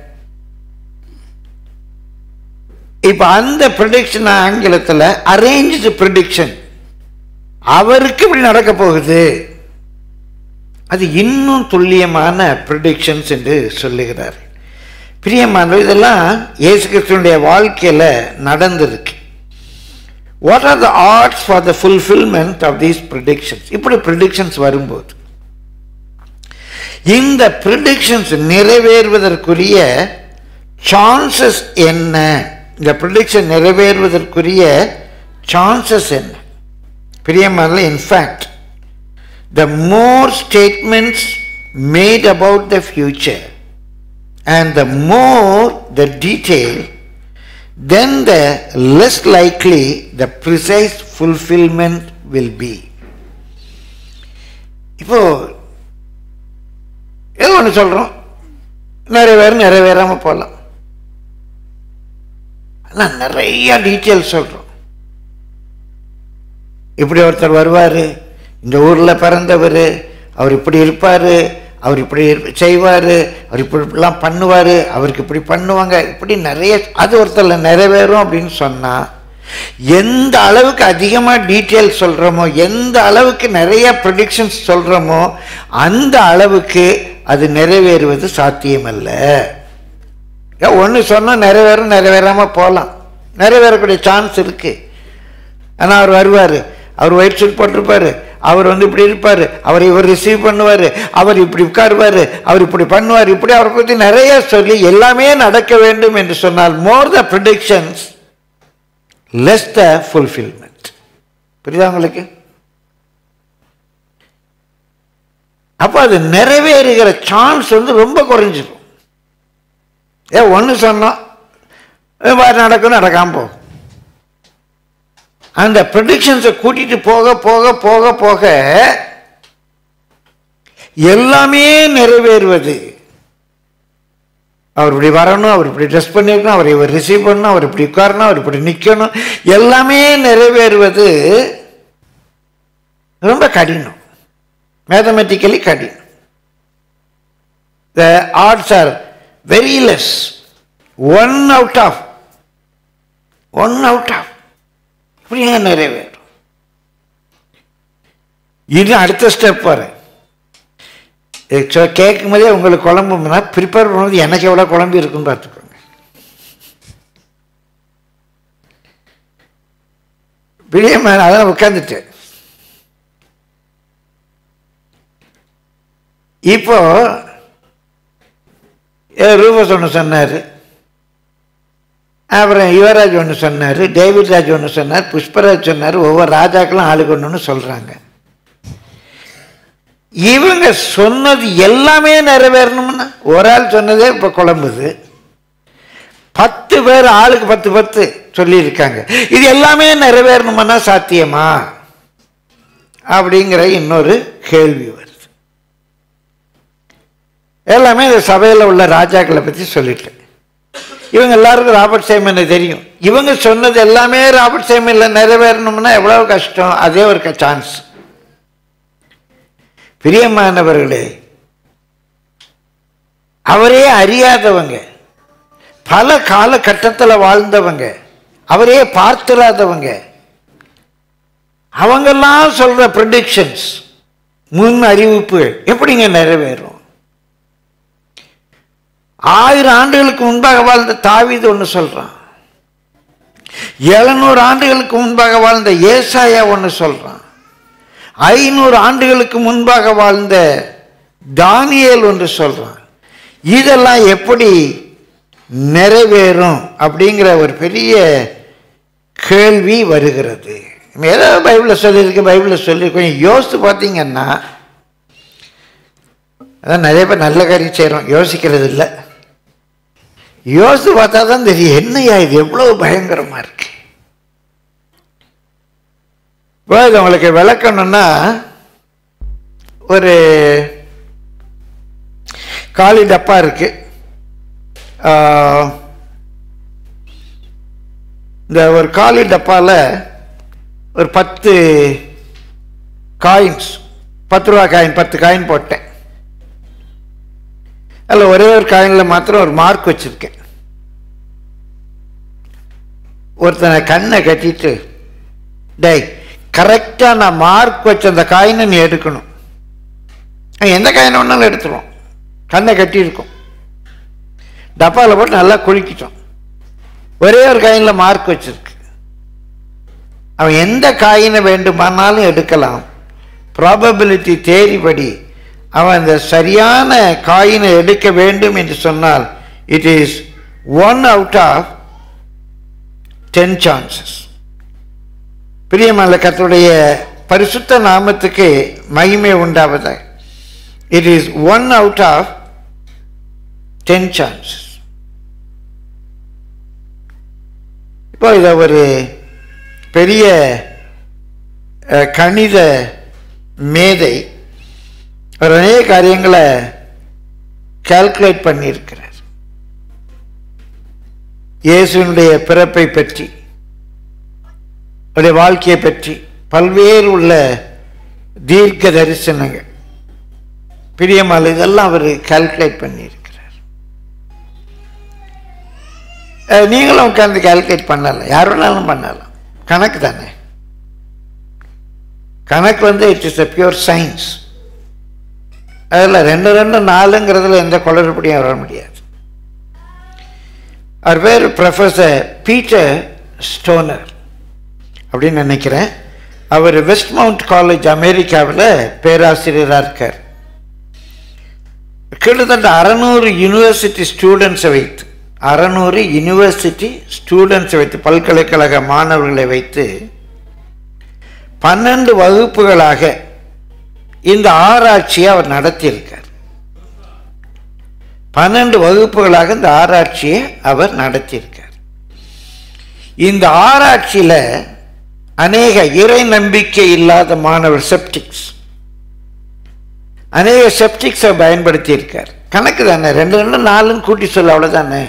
இப்ப அந்த ப்ரிடிக்ஷன் ஆங்கிலத்தில் அரேஞ்சு ப்ரிடிக்ஷன் அவருக்கு இப்படி நடக்க போகுது அது இன்னும் துல்லியமான ப்ரிடிக்ஷன்ஸ் என்று சொல்லுகிறார் பிரியமானவர் இதெல்லாம் இயேசு கிறிஸ்துவனுடைய வாழ்க்கையில நடந்திருக்கு what are the odds for the fulfilment of these predictions இப்படி ப்ரிடிக்ஷன்ஸ் வரும்போது இந்த ப்ரிடிக்ஷன்ஸ் நிறைவேறுவதற்குரிய சான்சஸ் என்ன இந்த ப்ரிடிக்ஷன் நிறைவேறுவதற்குரிய சான்சஸ் என்ன பிரியமான in fact the more statements made about the future and the more the detail, then the less likely the precise fulfillment will be. இப்போ ஏதோ ஒன்று சொல்கிறோம் நிறைவேறும் நிறைவேறாமல் போகலாம் ஆனால் நிறைய டீட்டெயில்ஸ் சொல்கிறோம் இப்படி ஒருத்தர் வருவார் இந்த ஊரில் பிறந்தவர் அவர் இப்படி இருப்பார் அவர் இப்படி செய்வார் அவர் இப்படி இப்படிலாம் பண்ணுவார் அவருக்கு இப்படி பண்ணுவாங்க இப்படி நிறைய அது ஒருத்தரில் நிறைவேறும் அப்படின்னு சொன்னால் எந்த அளவுக்கு அதிகமாக டீட்டெயில் சொல்கிறோமோ எந்த அளவுக்கு நிறைய ப்ரொடிக்ஷன்ஸ் சொல்கிறோமோ அந்த அளவுக்கு அது நிறைவேறுவது சாத்தியமல்ல ஒன்று சொன்னால் நிறைவேறும் நிறைவேறாமல் போகலாம் நிறைவேறக்கூடிய சான்ஸ் இருக்குது ஆனால் அவர் வருவார் அவர் ஒயிட் ஷூட் போட்டிருப்பாரு அவர் வந்து இப்படி இருப்பார் அவர் இவர் ரிசீவ் பண்ணுவார் அவர் இப்படி உட்காருவார் அவர் இப்படி பண்ணுவார் இப்படி அவரை பற்றி நிறைய சொல்லி எல்லாமே நடக்க வேண்டும் என்று சொன்னால் more the predictions less the fulfilment புரியுதா உங்களுக்கு அப்போ அது நிறைவேறுகிற சான்ஸ் வந்து ரொம்ப குறைஞ்சிடும் ஏ ஒன்று சொன்னோம் இது மாதிரி நடக்கும் நடக்காம போகும் அந்த ப்ரொடிக்ஷன்ஸை கூட்டிட்டு போக போக போக போக எல்லாமே நிறைவேறுவது அவர் இப்படி வரணும் அவர் இப்படி ட்ரெஸ் பண்ணிருக்கணும் அவர் இவர் ரிசீவ் பண்ணணும் அவர் இப்படி உட்காரணும் அவர் இப்படி நிற்கணும் எல்லாமே நிறைவேறுவது ரொம்ப கடினம் மேத்தமெட்டிக்கலி கடினம் the odds are very less one out of one out of இப்படியே நிறைவேறும் இது அடுத்த ஸ்டெப் வரேன் கேட்கும் போதே உங்களுக்கு குழம்புனா ப்ரிப்பேர் பண்ணும்போது எனக்கு எவ்வளோ குழம்பு இருக்குன்னு பார்த்துக்கோங்க பிரியமான அதான் உட்காந்துட்டு இப்போ ரூபஸ் ஒன்று சொன்னார் அப்புறம் யுவராஜ் ஒன்று சொன்னார் டேவிட் ராஜ் ஒன்று சொன்னார் புஷ்பராஜ் சொன்னார் ஒவ்வொரு ராஜாக்களும் ஆளுக்கு ஒன்று சொல்கிறாங்க இவங்க சொன்னது எல்லாமே நிறைவேறணும்னா ஒரு ஆள் சொன்னதே இப்போ குழம்புது பத்து பேர் ஆளுக்கு பத்து பத்து சொல்லியிருக்காங்க இது எல்லாமே நிறைவேறணுமானா சாத்தியமா அப்படிங்கிற இன்னொரு கேள்வி வருது எல்லாமே இந்த சபையில் உள்ள ராஜாக்களை பற்றி சொல்லிட்டேன் இவங்க எல்லாருக்கும் ராபர்ட் சைமனை தெரியும் இவங்க சொன்னது எல்லாமே ராபர்ட் சைமனில் நிறைவேறணும்னா எவ்வளவு கஷ்டம் அதே ஒரு சான்ஸ் பிரியமானவர்களே அவரே அறியாதவங்க பல காலகட்டத்தில் வாழ்ந்தவங்க அவரே பார்த்திராதவங்க அவங்கெல்லாம் சொல்ற ப்ரிடிக்ஷன்ஸ் முன் அறிவிப்புகள் எப்படிங்க நிறைவேறும் ஆயிரம் ஆண்டுகளுக்கு முன்பாக வாழ்ந்த தாவீது ஒன்று சொல்றான் எழுநூறு ஆண்டுகளுக்கு முன்பாக வாழ்ந்த ஏசாயா ஒன்று சொல்றான் ஐநூறு ஆண்டுகளுக்கு முன்பாக வாழ்ந்த தானியேல் ஒன்று சொல்றான் இதெல்லாம் எப்படி நிறைவேறும் அப்படிங்கிற ஒரு பெரிய கேள்வி வருகிறது ஏதோ பைபிளில் சொல்லியிருக்கு பைபிளில் சொல்லி கொஞ்சம் யோசித்து பார்த்தீங்கன்னா அதான் நிறைய பேர் நல்ல காரியம் செய்கிறோம் யோசிக்கிறது இல்லை யோசித்து பார்த்தா தான் தெரியும் என்னையா இது எவ்வளவு பயங்கரமாக இருக்கு இப்போ இது உங்களுக்கு விளக்கணும்னா ஒரு காலி டப்பா இருக்கு ஆஹ், இந்த ஒரு காலி டப்பாவில் ஒரு பத்து காயின்ஸ் பத்து ரூபா காயின் பத்து காயின் போட்டேன் அதில் ஒரே ஒரு காயினில் மாத்திரம் ஒரு மார்க் வச்சுருக்கேன் ஒருத்தனை கண்ணை கட்டிட்டு டேய் கரெக்டாக நான் மார்க் வச்ச அந்த காயினை நீ எடுக்கணும் அவன் எந்த காயினை வேணாலும் எடுத்துருவோம் கண்ணை கட்டியிருக்கும் டப்பாவில் போட்டு நல்லா குளிக்கிட்டோம் ஒரே ஒரு காயினில் மார்க் வச்சிருக்கு அவன் எந்த காயினை வேண்டுமானாலும் எடுக்கலாம் ப்ராபபிலிட்டி தேரிபடி அவன் அந்த சரியான காயினை எடுக்க வேண்டும் என்று சொன்னால் it is one out of ten chances பிரியமல்ல கர்த்தருடைய பரிசுத்த நாமத்துக்கு மகிமை உண்டாவதாக it is one out of ten chances இப்போ இதை ஒரு பெரிய அஹ், கணித மேதை அவர் அநேக காரியங்களை கால்குலேட் பண்ணியிருக்கிறார் இயேசுவினுடைய பிறப்பை பற்றி அவருடைய வாழ்க்கையை பற்றி பல்வேறு உள்ள தீர்க்க தரிசனங்கள் பிரியமால் இதெல்லாம் அவர் கால்குலேட் பண்ணியிருக்கிறார் அஹ், நீங்களும் உட்காந்து கால்குலேட் பண்ணலாம் யார் வேணாலும் பண்ணலாம் கணக்கு தானே கணக்கு வந்து it is a pure science அதில் ரெண்டு ரெண்டு நாலுங்கிறதுல எந்த குளறுபடியும் வர முடியாது அவர் பேர் ப்ரொஃபஸர் பீட்டர் ஸ்டோனர் அப்படின்னு நினைக்கிறேன் அவர் வெஸ்ட் மவுண்ட் காலேஜ் அமெரிக்காவில் பேராசிரியராக இருக்கார் கிட்டத்தட்ட அறநூறு யூனிவர்சிட்டி ஸ்டூடெண்ட்ஸை வைத்து அறநூறு யூனிவர்சிட்டி ஸ்டூடெண்ட்ஸை வைத்து பல்கலைக்கழக மாணவர்களை வைத்து பன்னெண்டு வகுப்புகளாக இந்த ஆராய்ச்சியை அவர் நடத்தியிருக்கார் பன்னெண்டு வகுப்புகளாக இந்த ஆராய்ச்சியை அவர் நடத்தியிருக்கார் இந்த ஆராய்ச்சியில் அநேக இறை நம்பிக்கை இல்லாத மாணவர் செப்டிக்ஸ் அநேக செப்டிக்ஸை பயன்படுத்தி இருக்கார் கணக்கு தானே ரெண்டு ரெண்டு நாலுன்னு கூட்டி சொல்ல அவ்வளோதானே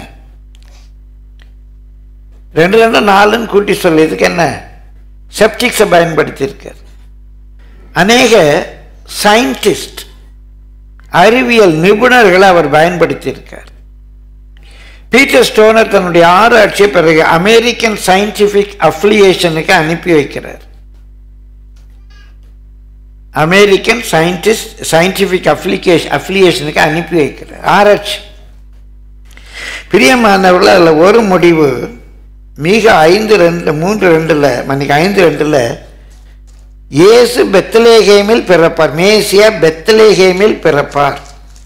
ரெண்டு ரெண்டு நாலுன்னு கூட்டி சொல்ல இதுக்கு என்ன செப்டிக்ஸை பயன்படுத்தி இருக்கார் அநேக சயின்டிஸ்ட் அறிவியல் நிபுணர்களை அவர் பயன்படுத்தி இருக்கார் பீட்டர் ஸ்டோனர் தன்னுடைய ஆராய்ச்சியை பிறகு அமெரிக்கன் சயின்டிஃபிக் அஃபிலியேஷனுக்கு அனுப்பி வைக்கிறார் அமெரிக்கன் சயின்டிஸ்ட் சயின்டிஃபிக் அப்ளிகேஷன் அஃபிலியேஷனுக்கு அனுப்பி வைக்கிறார் ஆராய்ச்சி பிரியமானவர்கள் அதில் ஒரு முடிவு மிக ஐந்து ரெண்டு மூன்று ரெண்டில் மன்னிக்கு ஐந்து ரெண்டில் இயேசு பெத்தலேகேமில் பிறப்பார் மேசியா பெத்தலேகேமில் பிறப்பார்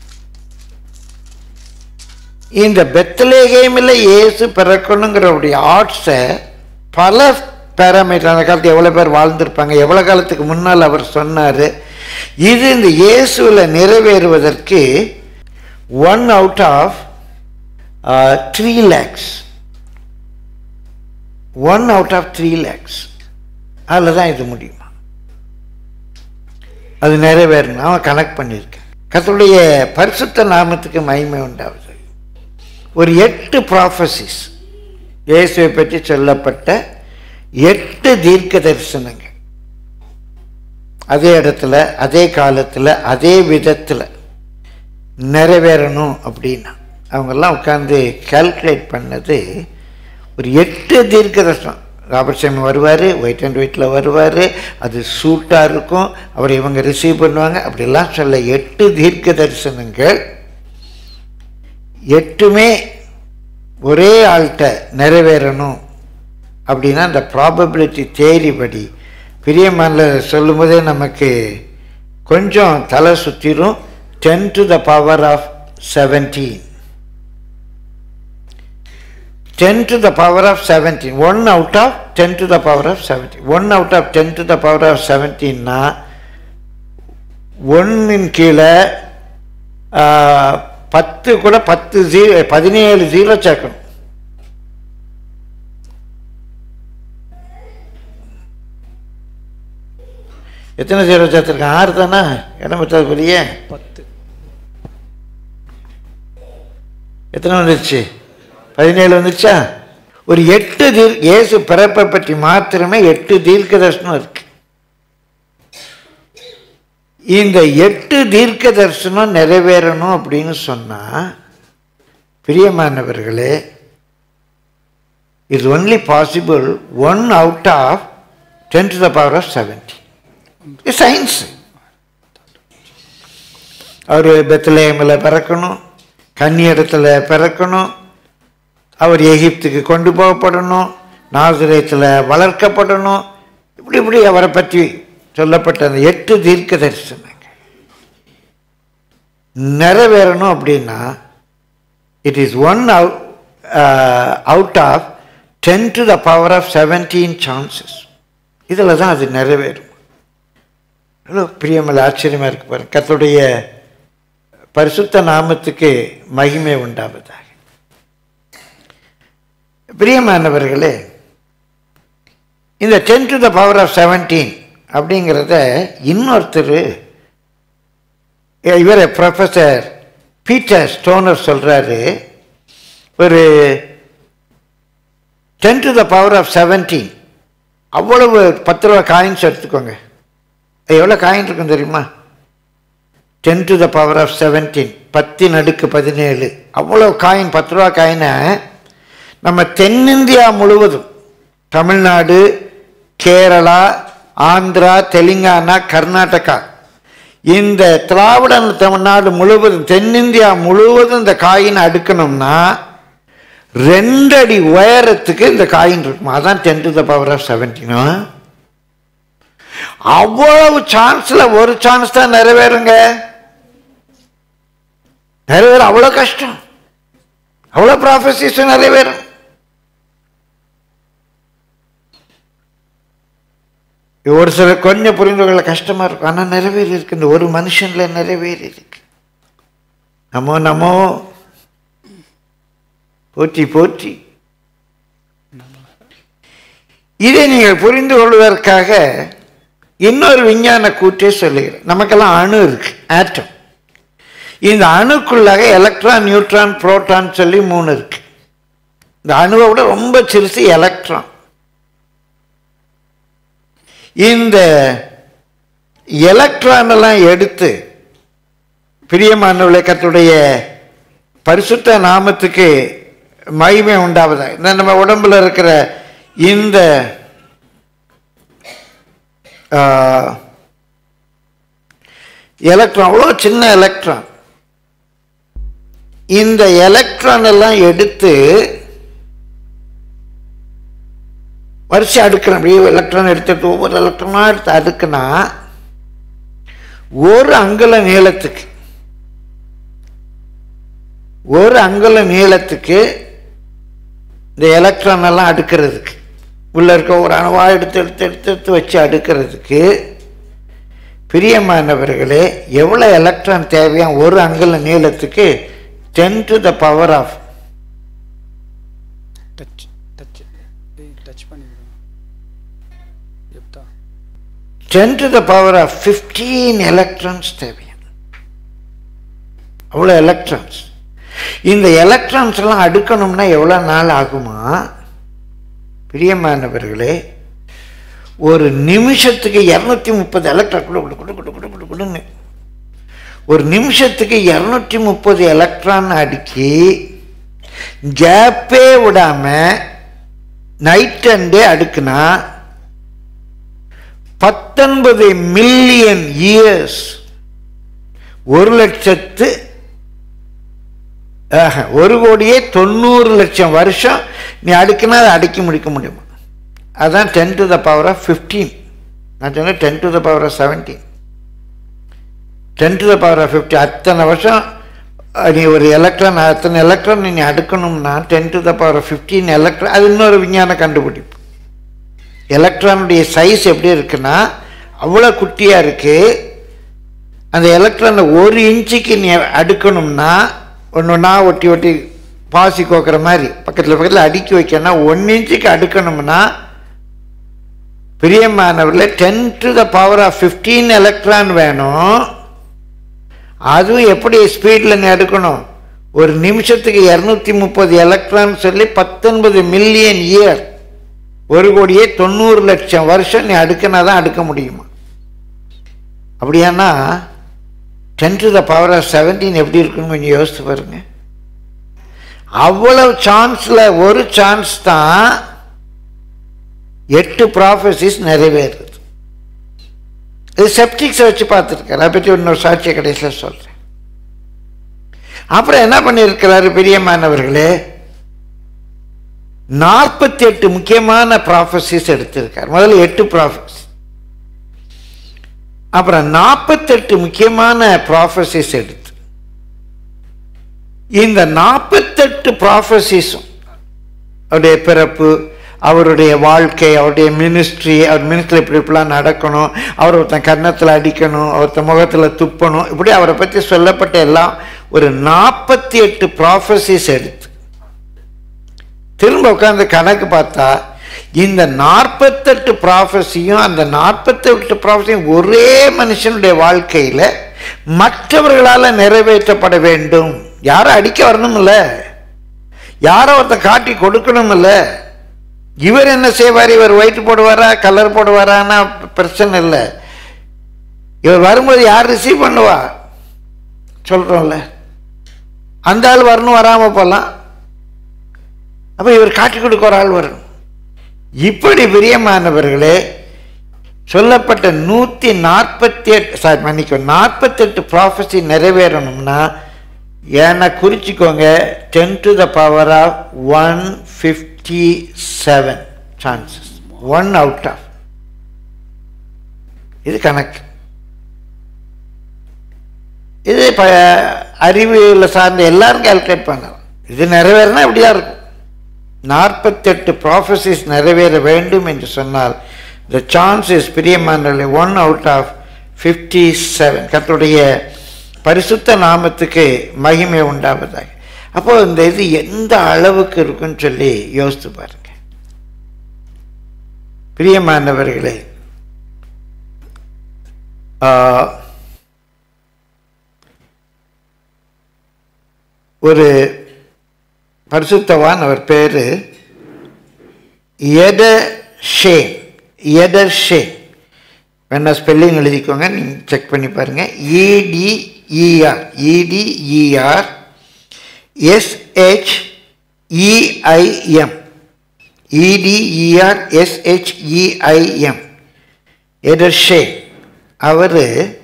இந்த பெத்தலேகேமில் இயேசு பிறக்கணுங்கிறவுடைய ஆர்ட்ஸை பல பேராமீட்டர் அந்த காலத்தில் எவ்வளோ பேர் வாழ்ந்திருப்பாங்க எவ்வளோ காலத்துக்கு முன்னால் அவர் சொன்னார் இது இந்த இயேசுவில் நிறைவேறுவதற்கு one out of three lakhs one out of three lakhs அதில் தான் இது முடியுமா அது நிறைவேறணும் அவன் கனெக்ட் பண்ணியிருக்கேன் கர்த்தருடைய பரிசுத்த நாமத்துக்கு மகிமை உண்டாகுது ஒரு எட்டு ப்ராஃபசிஸ் இயேசுவை பற்றி சொல்லப்பட்ட எட்டு தீர்க்க தரிசனங்கள் அதே இடத்துல அதே காலத்தில் அதே விதத்தில் நிறைவேறணும் அப்படின்னா அவங்கெல்லாம் உட்காந்து கால்குலேட் பண்ணது ஒரு எட்டு தீர்க்க தரிசனம் ராபர்ட் சாமி வருவார் ஒயிட் அண்ட் ஒயிட்டில் வருவார் அது சூட்டாக இருக்கும் அவரை இவங்க ரிசீவ் பண்ணுவாங்க அப்படிலாம் சொல்ல எட்டு தீர்க்க தரிசனங்கள் எட்டுமே ஒரே ஆள்கிட்ட நிறைவேறணும் அப்படின்னா அந்த ப்ராபபிலிட்டி தேரி படி பிரியமான சொல்லும்போதே நமக்கு கொஞ்சம் தலை சுற்றிரும் ten to the power of seventeen ten to the power of seventeen one out of ten to the power of seventeen one out of ten to the power of செவன்டீன்னா ஒன்றின் கீழே ஆ, பத்து கூட பத்து ஜீரோ பதினேழு ஜீரோ சேர்க்கணும் எத்தனை zero சேர்த்துருக்கேன் ஆறு தானே இடம் பத்தாது பெரிய பத்து எத்தனை வந்துருச்சு பதினேழு வந்துருச்சா ஒரு எட்டு தீர் இயேசு பிறப்பை பற்றி மாத்திரமே எட்டு தீர்க்க தரிசனம் இருக்கு இந்த எட்டு தீர்க்க தரிசனம் நிறைவேறணும் அப்படின்னு சொன்னா பிரியமானவர்களே is only possible one out of ten to the power of seventy science அவர் பெத்லேமில் பிறக்கணும் கன்னியிடத்தில் பிறக்கணும் அவர் எகிப்துக்கு கொண்டு போகப்படணும் நாசிரியத்தில் வளர்க்கப்படணும் இப்படி இப்படி அவரை பற்றி சொல்லப்பட்ட அந்த எட்டு தீர்க்க தரிசனங்கள் நிறைவேறணும் அப்படின்னா it is one out of ten to the power of seventeen chances இதில் தான் அது நிறைவேறும் எவ்வளோ பிரியமல் ஆச்சரியமாக இருக்கு பாருங்க கர்த்தருடைய பரிசுத்த நாமத்துக்கு மகிமை உண்டாவதாக பிரியமானவர்களே இந்த ten to the power of seventeen அப்படிங்கிறத இன்னொருத்தர் இவர் ப்ரொஃபஸர் பீட்டர் ஸ்டோனர் சொல்கிறாரு ஒரு ten to the power of seventeen அவ்வளவு பத்து ரூபா காயின்ஸ் எடுத்துக்கோங்க அது எவ்வளோ காயின் இருக்கும் தெரியுமா ten to the power of seventeen பத்தின் அடுக்கு பதினேழு அவ்வளோ காயின் பத்து ரூபா காயினை நம்ம தென்னிந்தியா முழுவதும் தமிழ்நாடு கேரளா ஆந்திரா தெலுங்கானா கர்நாடகா இந்த திராவிட தமிழ்நாடு முழுவதும் தென்னிந்தியா முழுவதும் இந்த காயின் அடுக்கணும்னா ரெண்டு அடி உயரத்துக்கு இந்த காயின் இருக்கும் அதான் ten to the power of செவன்டீனா அவ்வளவு சான்ஸ்ல ஒரு சான்ஸ் தான் நிறைவேறுங்க நிறைவேற அவ்வளோ கஷ்டம் அவ்வளோ ப்ராஃபசிஸ் நிறைவேறும் ஒரு சில கொஞ்சம் புரிந்து கொள்ள கஷ்டமா இருக்கும் ஆனால் நிறைவேறி இருக்கு இந்த ஒரு மனுஷன்ல நிறைவேறி இருக்கு நமோ நமோ போற்றி போற்றி இதை நீங்கள் புரிந்து கொள்வதற்காக இன்னொரு விஞ்ஞான கூற்றே சொல்லுகிறேன் நமக்கெல்லாம் அணு இருக்கு ஆட்டம் இந்த அணுக்குள்ளாக எலக்ட்ரான் நியூட்ரான் புரோட்டான் சொல்லி மூணு இருக்கு இந்த அணுவை விட ரொம்ப சிறுசு எலக்ட்ரான் இந்த எலக்ட்ரான் எல்லாம் எடுத்து பிரியமான விளக்கத்துடைய பரிசுத்த நாமத்துக்கு மகிமை உண்டாவதா இந்த நம்ம உடம்புல இருக்கிற இந்த எலக்ட்ரான் அவ்வளோ சின்ன எலக்ட்ரான் இந்த எலக்ட்ரான் எல்லாம் எடுத்து வரிசை அடுக்கணும் அப்படியே எலக்ட்ரான் எடுத்து ஒவ்வொரு எலக்ட்ரானாக எடுத்து அடுக்குனா ஒரு அங்குல நீளத்துக்கு ஒரு அங்குல நீளத்துக்கு இந்த எலக்ட்ரான் எல்லாம் அடுக்கிறதுக்கு உள்ள இருக்க ஒரு அணுவா எடுத்து எடுத்து எடுத்து எடுத்து வச்சு அடுக்கிறதுக்கு பிரியமானவர்களே எவ்வளோ எலக்ட்ரான் தேவையான ஒரு அங்குல நீளத்துக்கு ten to the power of touch touch touch பண்ணிவிடுங்க எப்தா ten to the power of fifteen electrons தேவையான அவ்வளோ எலக்ட்ரான்ஸ் இந்த எலக்ட்ரான்ஸ் எல்லாம் அடுக்கணும்னா எவ்வளோ நாள் ஆகுமா பிரியமானவர்களே ஒரு நிமிஷத்துக்கு இரநூத்தி முப்பது எலக்ட்ரான் குடு குடு குடு குடு குடு குடு குடுன்னு ஒரு நிமிஷத்துக்கு இரநூத்தி முப்பது எலக்ட்ரான் அடுக்கி கேப்பே விடாம நைட் அண்ட் டே அடுக்குனா பத்தொன்பது மில்லியன் இயர்ஸ் ஒரு லட்சத்து ஆஹா, ஒரு கோடியே தொண்ணூறு லட்சம் வருஷம் நீ அடுக்குனா அதை அடுக்கி முடிக்க முடியுமா அதான் ten to the power of fifteen நான் சொன்னேன் ten to the power of seventeen ten to the power of fifty அத்தனை வருஷம் அஹ், நீ ஒரு எலக்ட்ரான் அத்தனை எலக்ட்ரான் நீ அடுக்கணும்னா ten to the power of fifteen electron அது இன்னொரு விஞ்ஞான கண்டுபிடிப்பு எலக்ட்ரானுடைய சைஸ் எப்படி இருக்குன்னா அவ்வளோ குட்டியாக இருக்குது அந்த எலக்ட்ரானை ஒரு இன்ச்சுக்கு நீ அடுக்கணும்னா ஒன்று ஒன்றா ஒட்டி ஒட்டி பாசி கோக்குற மாதிரி பக்கத்தில் பக்கத்தில் அடுக்கி வைக்கணும்னா ஒன் இன்ச்சுக்கு அடுக்கணும்னா பிரியமானவரில் ten to the power of fifteen electron வேணும் அதுவும் எப்படி ஸ்பீடில் நீ எடுக்கணும் ஒரு நிமிஷத்துக்கு இரநூத்தி முப்பது எலக்ட்ரான் சொல்லி பத்தொன்பது மில்லியன் இயர் ஒரு கோடியே தொண்ணூறு லட்சம் வருஷம் நீ அடுக்கினா தான் அடுக்க முடியுமா அப்படியானா ten to the power of seventeen எப்படி இருக்குன்னு கொஞ்சம் யோசித்து பாருங்க அவ்வளவு சான்ஸில் ஒரு சான்ஸ் தான் எட்டு ப்ராஃபஸிஸ் நிறைவேறுது இது செப்டிக்ஸை வச்சு பார்த்துருக்காரு அதை பற்றி இன்னொரு சாட்சிய கடைசியில் சொல்கிறேன் அப்புறம் என்ன பண்ணியிருக்கிறாரு பிரியமானவர்களே நாற்பத்தி எட்டு முக்கியமான ப்ராஃபஸிஸ் எடுத்திருக்கார் முதல்ல எட்டு ப்ராஃபஸ் அப்புறம் நாற்பத்தெட்டு முக்கியமான ப்ராஃபஸிஸ் எடுத்து இந்த நாற்பத்தெட்டு ப்ராஃபஸிஸும் அவருடைய பிறப்பு அவருடைய வாழ்க்கை அவருடைய மினிஸ்ட்ரி அவர் மினிஸ்ட்ரி இப்படி இப்படிலாம் நடக்கணும் அவர் ஒருத்தன் கன்னத்தில் அடிக்கணும் ஒருத்தன் முகத்தில் துப்பணும் இப்படி அவரை பற்றி சொல்லப்பட்ட எல்லாம் ஒரு நாற்பத்தி எட்டு ப்ராஃபஸிஸ் எடுத்து திரும்ப உட்காந்து கணக்கு பார்த்தா இந்த நாற்பத்தெட்டு ப்ராஃபஸியும் அந்த நாற்பத்தெட்டு ப்ராஃபஸியும் ஒரே மனுஷனுடைய வாழ்க்கையில் மற்றவர்களால் நிறைவேற்றப்பட வேண்டும் யாரும் அடிக்க வரணும்ல யாரோ ஒருத்தன் காட்டி கொடுக்கணும்ல இவர் என்ன செய்வார் இவர் ஒயிட் போடுவாரா கலர் போடுவாரான்னா பிரச்சனை இல்லை இவர் வரும்போது யார் ரிசீவ் பண்ணுவா சொல்கிறோம்ல அந்த ஆள் வரணும் வராமல் போகலாம் அப்போ இவர் காட்டி கொடுக்க ஒரு ஆள் வரணும் இப்படி பிரியமானவர்களே சொல்லப்பட்ட நூற்றி நாற்பத்தி எட்டு சாரி மன்னிக்கும் நாற்பத்தெட்டு ப்ராஃபஸி நிறைவேறணும்னா ஏன்னா குறிச்சிக்கோங்க ten to the power of one fifty seven chances one out of இது கணக்கு இது இப்போ அறிவியல் சார்ந்த எல்லாரும் கால்குலேட் பண்ணலாம் இது நிறைவேறினா இப்படி தான் இருக்கும் நாற்பத்தெட்டு ப்ராஃபஸிஸ் நிறைவேற வேண்டும் என்று சொன்னால் த சான்ஸ் இஸ் பிரியமான one out of fifty seven கத்துடைய பரிசுத்த நாமத்துக்கு மகிமை உண்டாவதாக அப்போ இந்த இது எந்த அளவுக்கு இருக்குன்னு சொல்லி யோசித்து பாருங்க பிரியமானவர்களே ஆ, ஒரு பரிசுத்தவான் அவர் பேரு எட ஷே எடர் ஷே வேணா ஸ்பெல்லிங் எழுதிக்கோங்க நீங்கள் செக் பண்ணி பாருங்கள் இடிஇஆர் இடிஇஆர் எஸ்ஹெச் இஐஎம் இடிஇஆர் எஸ்ஹெச்இஐஎம் எடர் ஷே அவர்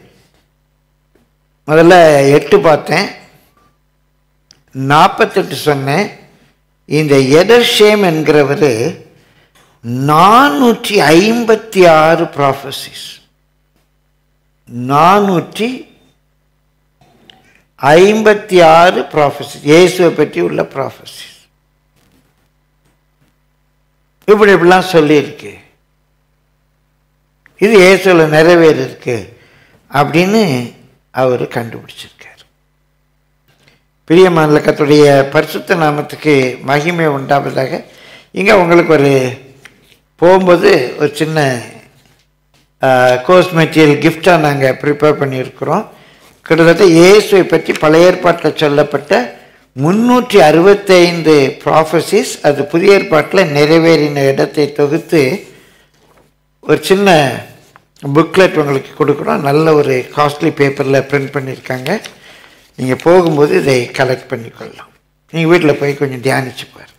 முதல்ல எட்டு பார்த்தேன் நாற்பத்தெட்டு சொன்னேன் இந்த எடர்ஷேம் என்கிறவர் நானூற்றி ஐம்பத்தி ஆறு ப்ராஃபஸிஸ் நானூற்றி ஐம்பத்தி ஆறு ப்ராஃபஸிஸ் இயேசுவை பற்றி உள்ள ப்ராஃபஸிஸ் இப்படி இப்படிலாம் சொல்லியிருக்கு இது இயேசுவில் நிறைவேறிருக்கு அப்படின்னு அவர் கண்டுபிடிச்சிருக்கார் பிரியமான கத்துடைய பரிசுத்த நாமத்துக்கு மகிமை உண்டாவதாக இங்கே உங்களுக்கு ஒரு போகும்போது ஒரு சின்ன கோர்ஸ் மெட்டீரியல் கிஃப்டாக நாங்கள் ப்ரிப்பேர் பண்ணியிருக்கிறோம் கிட்டத்தட்ட இயேசுவை பற்றி பழைய ஏற்பாட்டில் சொல்லப்பட்ட முன்னூற்றி அறுபத்தைந்து ப்ராஃபஸிஸ் அது புதிய ஏற்பாட்டில் நிறைவேறின இடத்தை தொகுத்து ஒரு சின்ன புக்லெட் உங்களுக்கு கொடுக்குறோம் நல்ல ஒரு காஸ்ட்லி பேப்பரில் பிரிண்ட் பண்ணியிருக்காங்க நீங்கள் போகும்போது இதை கலெக்ட் பண்ணிக்கொள்ளலாம் நீங்கள் வீட்டில் போய் கொஞ்சம் தியானிச்சு பாருங்க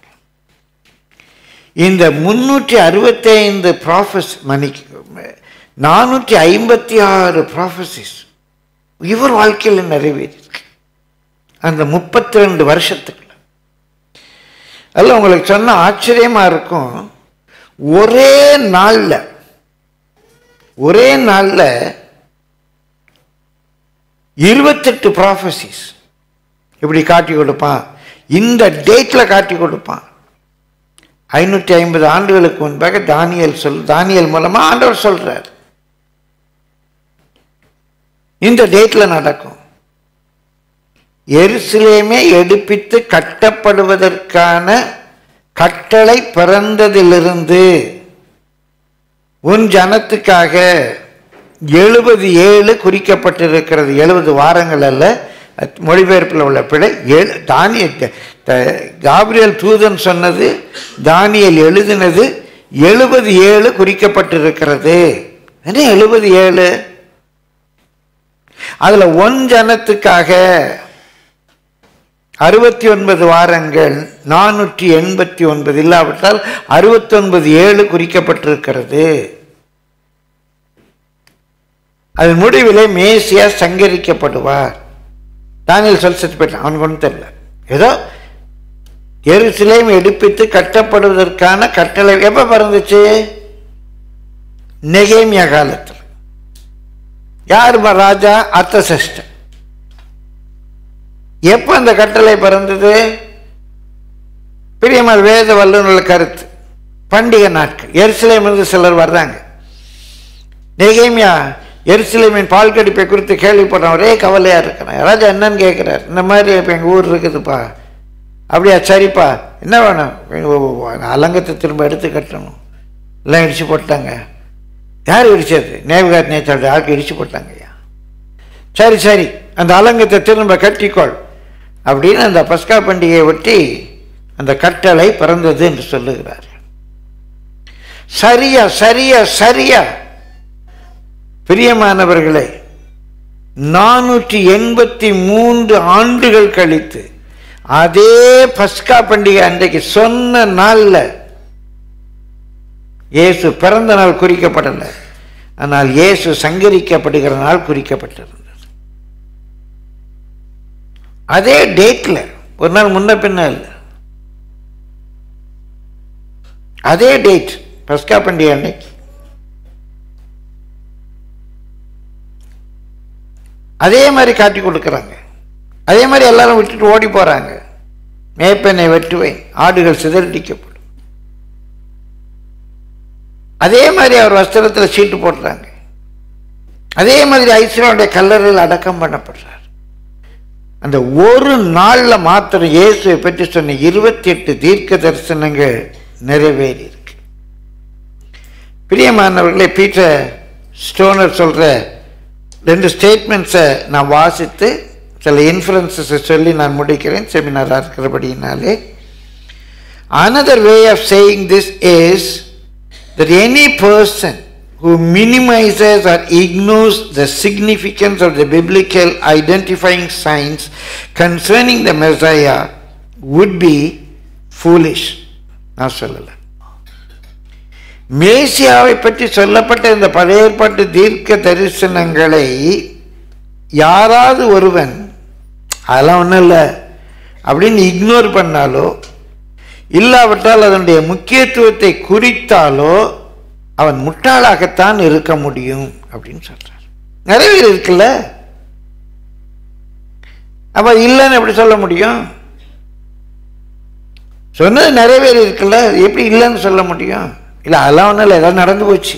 இந்த முன்னூற்றி அறுபத்தைந்து ப்ராஃபஸ் மணிக்கு நானூற்றி ஐம்பத்தி ஆறு ப்ராஃபஸிஸ் இவர் வாழ்க்கையில் நிறைவேறியிருக்கு அந்த முப்பத்தி ரெண்டு வருஷத்துக்குள்ள அதில் உங்களுக்கு சொன்ன ஆச்சரியமா இருக்கும் ஒரே நாளில் ஒரே நாளில் இருபத்தெட்டு ப்ராஃபஸிஸ் இப்படி காட்டி கொடுப்பான் இந்த டேட்டில் காட்டி கொடுப்பான் ஐநூற்றி ஐம்பது ஆண்டுகளுக்கு முன்பாக தானியல் சொல் தானியல் மூலமாக ஆண்டவர் சொல்றார் இந்த டேட்டில் நடக்கும் எருசலேமே எடுப்பித்து கட்டப்படுவதற்கான கட்டளை பிறந்ததிலிருந்து உன் ஜனத்துக்காக எழுபது ஏழு குறிக்கப்பட்டிருக்கிறது எழுபது வாரங்கள் அல்ல அது மொழிபெயர்ப்பில் உள்ள பிழை ஏழு தானிய காபிரியல் தூதன் சொன்னது தானியல் எழுதினது எழுபது ஏழு குறிக்கப்பட்டிருக்கிறது என்ன எழுபது ஏழு அதுல ஒன் ஜனத்துக்காக அறுபத்தி ஒன்பது வாரங்கள் நானூற்றி எண்பத்தி ஒன்பது இல்லாவிட்டால் அறுபத்தி ஒன்பது ஏழு குறிக்கப்பட்டிருக்கிறது அதன் முடிவிலே மேசியா சங்கரிக்கப்படுவார் தானியல் சொல் செத்து போயிட்டான் அவனுக்கு ஒன்றும் தெரியல ஏதோ எருசலேம் எடுப்பித்து கட்டப்படுவதற்கான கட்டளை எப்ப பிறந்துச்சு நெகேமியா காலத்தில் யார் ப- ராஜா அர்த்தசஷ்டன் எப்ப அந்த கட்டளை பிறந்தது பிரியமர் வேத வல்லுநர்கள் கருத்து பண்டிகை நாட்கள் எருசலேம் இருந்து சிலர் வர்றாங்க நெகேமியா எருசலேமின் பால் கடிப்பை குறித்து கேள்விப்பட்டேன் ஒரே கவலையா இருக்கிறேன் ராஜா என்னன்னு கேட்கிறார் இந்த மாதிரி இப்போ எங்கள் ஊர் இருக்குதுப்பா அப்படியா சரிப்பா என்ன வேணும் எங்க அலங்கத்தை திரும்ப எடுத்து கட்டணும் எல்லாம் இடிச்சு போட்டாங்க யார் இடிச்சது நேவிகார் நேச்சோட ஆளுக்கு இடிச்சு போட்டாங்க ஐயா சரி சரி அந்த அலங்கத்தை திரும்ப கட்டிக்கொள் அப்படின்னு அந்த பஸ்கா பண்டிகையை ஒட்டி அந்த கட்டளை பிறந்தது என்று சொல்லுகிறார் சரியா சரியா சரியா பிரியமானவர்களே நானூற்றி எண்பத்தி மூன்று ஆண்டுகள் கழித்து அதே பஸ்கா பண்டிகை அன்றைக்கு சொன்ன நாள்ல இயேசு பிறந்த நாள் குறிக்கப்படல ஆனால் இயேசு சங்கரிக்கப்படுகிற நாள் குறிக்கப்பட்டிருந்தது அதே டேட்ல ஒரு நாள் முன்ன பின்ன இல்லை அதே டேட் பஸ்கா பண்டிகை அன்னைக்கு அதே மாதிரி காட்டி கொடுக்குறாங்க அதே மாதிரி எல்லாரும் விட்டுட்டு ஓடி போறாங்க மேய்ப்பனை வெட்டுவேன் ஆடுகள் சிதறடிக்கப்படும் அதே மாதிரி அவர் வஸ்திரத்தில் சீட்டு போடுறாங்க அதே மாதிரி ஐஸ்வரனுடைய கல்லறையில் அடக்கம் பண்ணப்படுறார் அந்த ஒரு நாள்ல மாத்திரம் இயேசுவை பற்றி சொன்ன இருபத்தி எட்டு தீர்க்க தரிசனங்கள் நிறைவேறி இருக்கு பிரியமானவர்களே பீட்டர் ஸ்டோனர் சொல்ற ரெண்டு ஸ்டேட்மெண்ட்ஸை நான் வாசித்து சில இன்ஃபரன்சஸை சொல்லி நான் முடிக்கிறேன் செமினாராக இருக்கிறபடினாலே another way of saying this is that any person who minimizes or ignores the significance of the biblical identifying signs concerning the Messiah would be foolish. நான் சொல்லலை மேசியாவை பற்றி சொல்லப்பட்ட இந்த பழைய ஏற்பாட்டு தீர்க்க தரிசனங்களை யாராவது ஒருவன் அதெல்லாம் ஒன்றும் இல்லை அப்படின்னு இக்னோர் பண்ணாலோ இல்லாவிட்டால் அதனுடைய முக்கியத்துவத்தை குறித்தாலோ அவன் முட்டாளாகத்தான் இருக்க முடியும் அப்படின்னு சொல்றார் நிறைய பேர் இருக்குல்ல அப்ப இல்லைன்னு எப்படி சொல்ல முடியும் சொன்னது நிறைய பேர் இருக்குல்ல எப்படி இல்லைன்னு சொல்ல முடியும் இல்லை அதெல்லாம் ஒன்றும் இல்லை ஏதாவது நடந்து போச்சு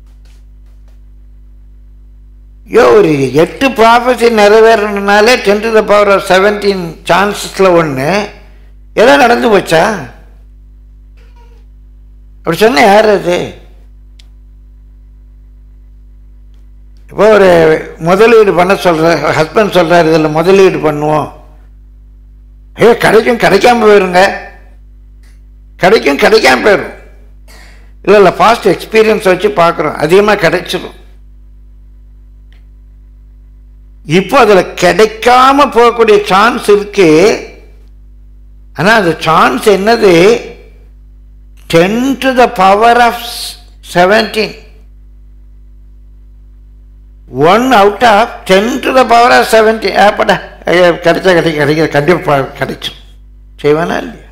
ஐயோ ஒரு எட்டு ப்ராஃபஸி நிறைவேறணுனாலே ten to the power of seventeen சான்சஸில் ஒன்று ஏதோ நடந்து போச்சா அப்படி சொன்ன யார் அது இப்போ ஒரு முதலீடு பண்ண சொல்ற ஹஸ்பண்ட் சொல்றாரு இதில் முதலீடு பண்ணுவோம் ஐயோ கிடைக்கும் கிடைக்காம போயிருங்க கிடைக்கும் கிடைக்காம போயிடும் இல்லை இல்லை ஃபாஸ்ட் எக்ஸ்பீரியன்ஸ் வச்சு பார்க்குறோம் அதிகமாக கிடைச்சிடும் இப்போ அதில் கிடைக்காம போகக்கூடிய சான்ஸ் இருக்கு ஆனால் அந்த சான்ஸ் என்னது ten to the power of seventeen one out of ten to the power of seventeen ஏப்படா ஐயா, கிடைச்சா கிடைக்க கிடைக்க கண்டிப்பாக கிடைக்கும் செய்வானா இல்லையா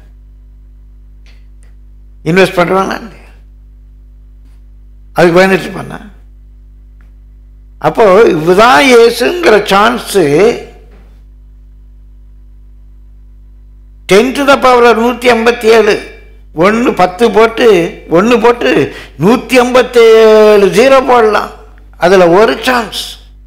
இன்வெஸ்ட் பண்ணுவானா இல்லையா அதுக்கு பயந்துட்டு பண்ணா அப்போ இதுதான் இயேசுங்கிற chance ten to the power நூற்றி ஐம்பத்தி ஏழு ஒன்று பத்து போட்டு ஒன்று போட்டு நூற்றி ஐம்பத்தேழு ஜீரோ போடலாம் அதில் ஒரு சான்ஸ்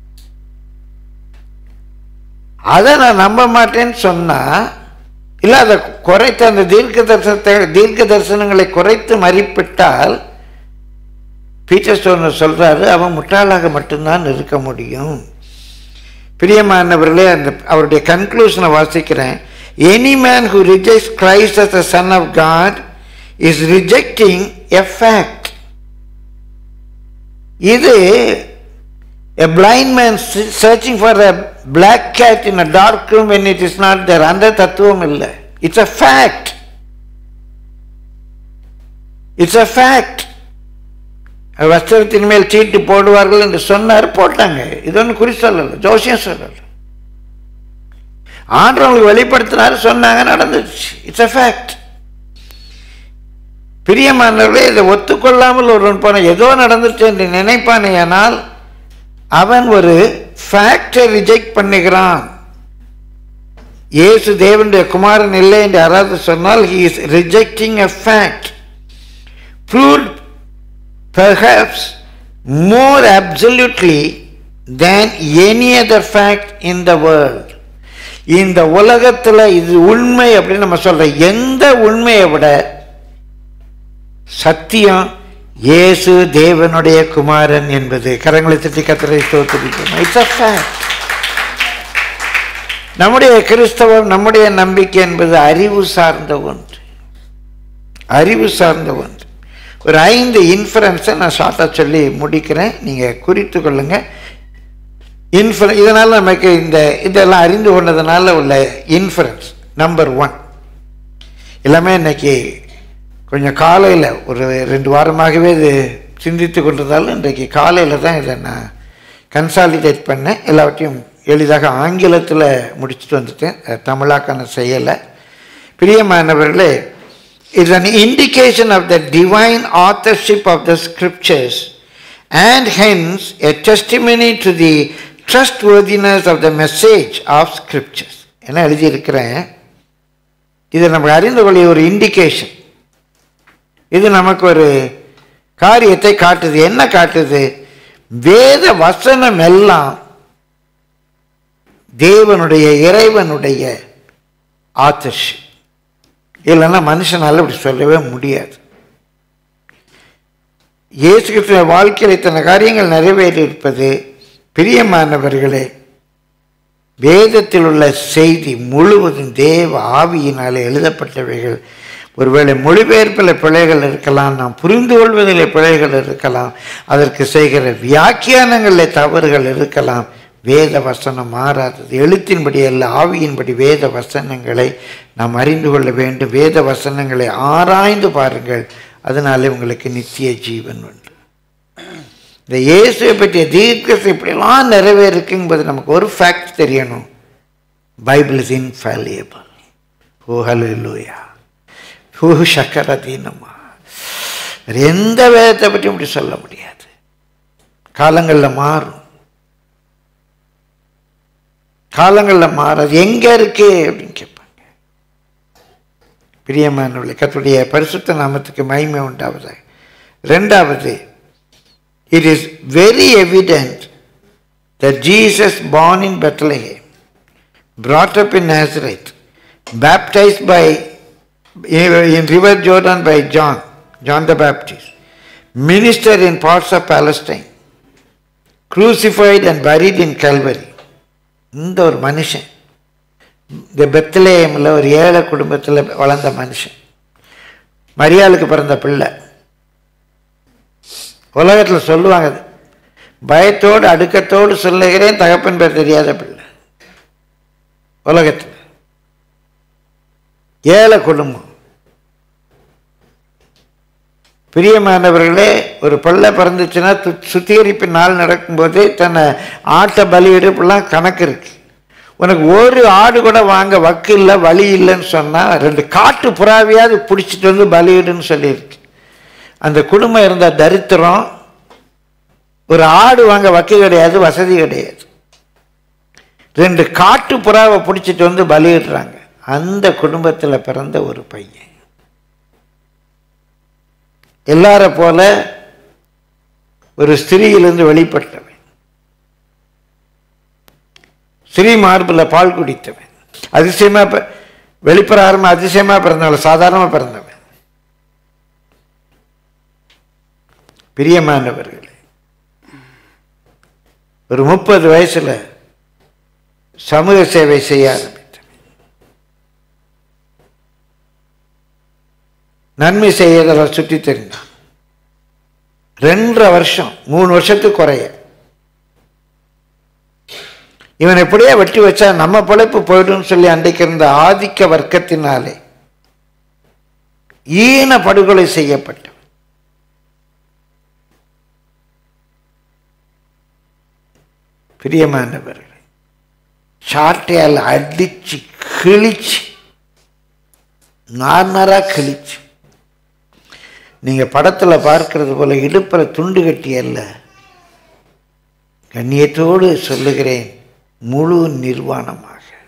அதை நான் நம்ப மாட்டேன்னு சொன்னால் இல்லை அதை குறைத்து அந்த தீர்க்க தரிசனத்தை தீர்க்க தரிசனங்களை குறைத்து மதிப்பிட்டால் பீட்டர் ஸ்டோனர் சொல்றாரு அவன் முட்டாளாக மட்டும்தான் இருக்க முடியும் பிரியமானவர்களே அந்த அவருடைய கன்க்ளூஷனை வாசிக்கிறேன் any man who rejects Christ as the son of God is rejecting a fact இது a blind man se- searching for a black cat in a dark room when it is not there அந்த தத்துவம் இல்லை it's a fact it's a fact வஸ்திரத்தின் மேல் சீட்டு போடுவார்கள் என்று சொன்னார் போட்டாங்க இது ஒன்றும் குறி சொல்லலை ஜோசியம் சொல்லலை ஆண்டவங்களுக்கு வெளிப்படுத்தினார் சொன்னாங்க நடந்துச்சு இட்ஸ் a fact பிரியமானவர்களே இதை ஒத்துக்கொள்ளாமல் ஒருவன் போன ஏதோ நடந்துச்சு என்று நினைப்பானேயானால் அவன் ஒரு ஃபேக்டை ரிஜெக்ட் பண்ணுகிறான் இயேசு தேவனுடைய குமாரன் இல்லை என்று யாராவது சொன்னால் he is rejecting a fact proved perhaps more absolutely than any other fact in the world இந்த உலகத்தில் இது உண்மை அப்படின்னு நம்ம சொல்றோம் எந்த உண்மையை விட சத்தியம் இயேசு தேவனுடைய குமாரன் என்பது கரங்களை தட்டி கத்தரை ஸ்தோத்திரிக்கணும் இட்ஸ் a fact நம்முடைய கிறிஸ்தவம் நம்முடைய நம்பிக்கை என்பது அறிவு சார்ந்த ஒன்று அறிவு சார்ந்த ஒன்று ஒரு ஐந்து இன்ஃபரன்ஸை நான் ஷார்ட்டாக சொல்லி முடிக்கிறேன் நீங்கள் குறித்து கொள்ளுங்க இன்ஃபர இதனால் நமக்கு இந்த இதெல்லாம் அறிந்து கொண்டதுனால உள்ள இன்ஃபரன்ஸ் நம்பர் ஒன் எல்லாமே இன்னைக்கு கொஞ்சம் காலையில் ஒரு ரெண்டு வாரமாகவே இது சிந்தித்து கொண்டிருந்தாலும் இன்றைக்கு காலையில் தான் இதை நான் கன்சாலிடேட் பண்ணேன் எல்லாவற்றையும் எளிதாக ஆங்கிலத்தில் முடிச்சுட்டு வந்துட்டேன் அஹ் தமிழாக்க நான் செய்யலை பிரியமானவர்களே is an indication of the divine authorship of the scriptures and hence a testimony to the trustworthiness of the message of scriptures என்ன எழுதியிருக்கிறேன் இது நமக்கு அறிந்து கொள்ள ஒரு இண்டிகேஷன் இது நமக்கு ஒரு காரியத்தை காட்டுது என்ன காட்டுது வேத வசனம் எல்லாம் தேவனுடைய இறைவனுடைய ஆத்தர்ஷிப் இல்லைன்னா மனுஷனால இப்படி சொல்லவே முடியாது இயேசு கிறிஸ்துவ வாழ்க்கையில் இத்தனை காரியங்கள் நிறைவேறி இருப்பது பிரியமானவர்களே வேதத்தில் உள்ள செய்தி முழுவதும் தேவ ஆவியினாலே எழுதப்பட்டவைகள் ஒருவேளை மொழிபெயர்ப்பில் பிழைகள் இருக்கலாம் நாம் புரிந்து கொள்வதில் பிழைகள் இருக்கலாம் அதற்கு செய்கிற வியாக்கியானங்களில் தவறுகள் இருக்கலாம் வேத வசனம் மாறாதது எழுத்தின்படி அல்ல ஆவியின்படி வேத வசனங்களை நாம் அறிந்து கொள்ள வேண்டும் வேத வசனங்களை ஆராய்ந்து பாருங்கள் அதனாலே உங்களுக்கு நித்திய ஜீவன் உண்டு இந்த இயேசுவை பற்றிய தீர்க்கத்தை இப்படிலாம் நிறைவேறிருக்கு என்பது நமக்கு ஒரு ஃபேக்ட் தெரியணும் பைபிள் இஸ் இன்ஃபேலியபிள் ஓ ஹலூயா ஓ சக்கரதீனமா வேற எந்த வேதத்தை பற்றி இப்படி சொல்ல முடியாது காலங்களில் மாறும் காலங்களில் மாறாது எங்க இருக்கு அப்படின்னு கேட்பாங்க பிரியமானவர்களே கத்துடைய பரிசுத்த நாமத்துக்கு மகிமை உண்டாவதாக ரெண்டாவது it is very evident that Jesus, born in Bethlehem, brought up in Nazareth, baptized by in River Jordan by John, John the Baptist, ministered in parts of Palestine, crucified and buried in Calvary. இந்த ஒரு மனுஷன் இந்த பெத்லேயமில் ஒரு ஏழை குடும்பத்தில் வளர்ந்த மனுஷன் மரியாளுக்கு பிறந்த பிள்ளை உலகத்தில் சொல்லுவாங்க அது. பயத்தோடு அடுக்கத்தோடு சொல்லுகிறேன் தகப்பன் பேர் தெரியாத பிள்ளை உலகத்தில் ஏழை குடும்பம் பிரியமானவர்களே ஒரு பிள்ளை பிறந்துச்சுன்னா து- சுத்திகரிப்பு நாள் நடக்கும்போது தன்னை ஆட்டை பலியிடுப்பெல்லாம் கணக்கு இருக்கு உனக்கு ஒரு ஆடு கூட வாங்க வக்கு இல்லை வழி இல்லைன்னு சொன்னால் ரெண்டு காட்டு புறாவையாவது பிடிச்சிட்டு வந்து பலியிடுன்னு சொல்லியிருக்கு அந்த குடும்பம் இருந்த தரித்திரம் ஒரு ஆடு வாங்க வக்கு கிடையாது வசதி கிடையாது ரெண்டு காட்டு புறாவை பிடிச்சிட்டு வந்து பலியிடுறாங்க அந்த குடும்பத்தில் பிறந்த ஒரு பையன் எல்லார போல ஒரு ஸ்திரீயிலிருந்து வெளிப்பட்டவன் ஸ்ரீ மார்பில் பால் குடித்தவன் அதிசயமா பி- வெளிப்பிரகாரமா அதிசயமா பிறந்தவன் சாதாரணமா பிறந்தவன் பிரியமானவர்களே ஒரு முப்பது வயசுல சமூக சேவை செய்ய ஆரம்பித்தவன் நன்மை செய்யறதை சுற்றி தெரிந்தான் ரெண்டரை வருஷம் மூணு வருஷத்துக்கு குறைய இவன் எப்படியே வெட்டி வச்சா நம்ம பிழைப்பு போயிடும்னு சொல்லி அன்றைக்கு இருந்த ஆதிக்க வர்க்கத்தினாலே ஈன படுகொலை செய்யப்பட்டவன் பிரியமானவர்களே சாட்டையால் அடிச்சு கிழிச்சு நார் நாரா கிழிச்சு நீங்க படத்துல பார்க்கிறது போல இடுப்புல துண்டு கட்டி அல்ல கண்ணியத்தோடு சொல்லுகிறேன் முழு நிர்வாணமாக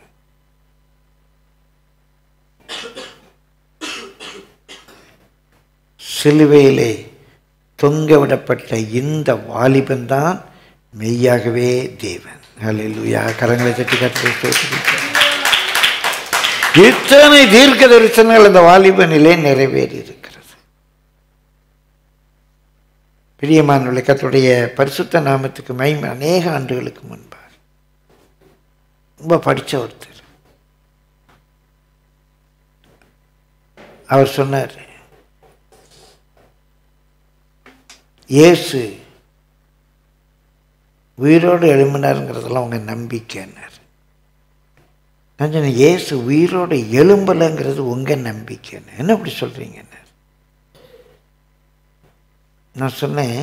சிலுவையிலே தொங்க விடப்பட்ட இந்த வாலிபன் தான் மெய்யாகவே தேவன் ஹalleluya கரங்களை தட்டி கட்டி இத்தனை தீர்க்க தரிசனங்கள் இந்த வாலிபனிலே நிறைவேறி இருக்கிறது பிரியமானுள்ள கத்துடைய பரிசுத்த நாமத்துக்கு மகிமை அநேக ஆண்டுகளுக்கு முன்பாக ரொம்ப படிச்ச ஒருத்தர் அவர் சொன்னார் இயேசு உயிரோடு எழும்பினாருங்கிறதெல்லாம் உங்க நம்பிக்கைன்னார் நான் சொன்னேன் இயேசு உயிரோடு எழும்பலைங்கிறது உங்க நம்பிக்கைன்னு என்ன இப்படி சொல்றீங்கன்னார் நான் சொன்னேன்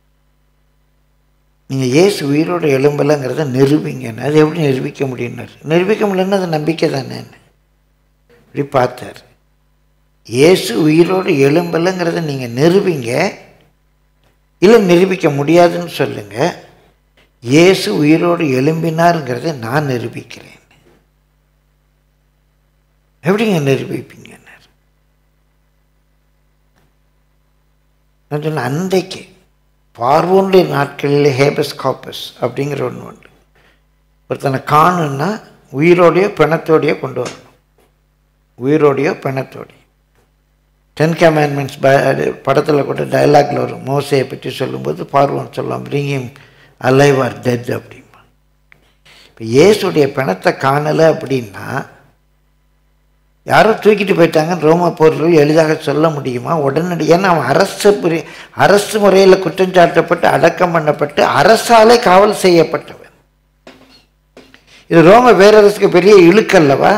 நீங்கள் இயேசு உயிரோடு எழும்பலைங்கிறத நிரூபிங்கன்னு அது எப்படி நிரூபிக்க முடியும்னாரு நிரூபிக்க முடியலன்னா அது நம்பிக்கை தானே இப்படி பார்த்தார் இயேசு உயிரோடு எழும்பலைங்கிறத நீங்கள் நிரூபிங்க இல்லை நிரூபிக்க முடியாதுன்னு சொல்லுங்க இயேசு உயிரோடு எழும்பினாருங்கிறத நான் நிரூபிக்கிறேன் எப்படிங்க நிரூபிப்பீங்கன்னார் நான் சொன்னேன் அன்றைக்கு பார்வோனுடைய நாட்களில் ஹேபஸ் காப்பஸ் அப்படிங்கிற ஒன்று உண்டு ஒருத்தனை காணுன்னா உயிரோடையோ பிணத்தோடையோ கொண்டு வரணும் உயிரோடையோ பிணத்தோடையோ டென் கமாண்ட்மெண்ட்ஸ் படத்தில் கூட டயலாக்ல வரும் மோசையை பற்றி சொல்லும்போது பார்வோன் சொல்லலாம் பிரிங்கிங் அலைவ் ஆர் டெட் அப்படிமா இப்போ இயேசுடைய பிணத்தை காணலை அப்படின்னா யாரோ தூக்கிட்டு போயிட்டாங்கன்னு ரோம போர்கள் எளிதாக சொல்ல முடியுமா உடனடி ஏன்னா அவன் அரசு புரி அரசு முறையில் குற்றம் சாட்டப்பட்டு அடக்கம் பண்ணப்பட்டு அரசாலே காவல் செய்யப்பட்டவன் இது ரோம பேரரசுக்கு பெரிய இழுக்கல்லவா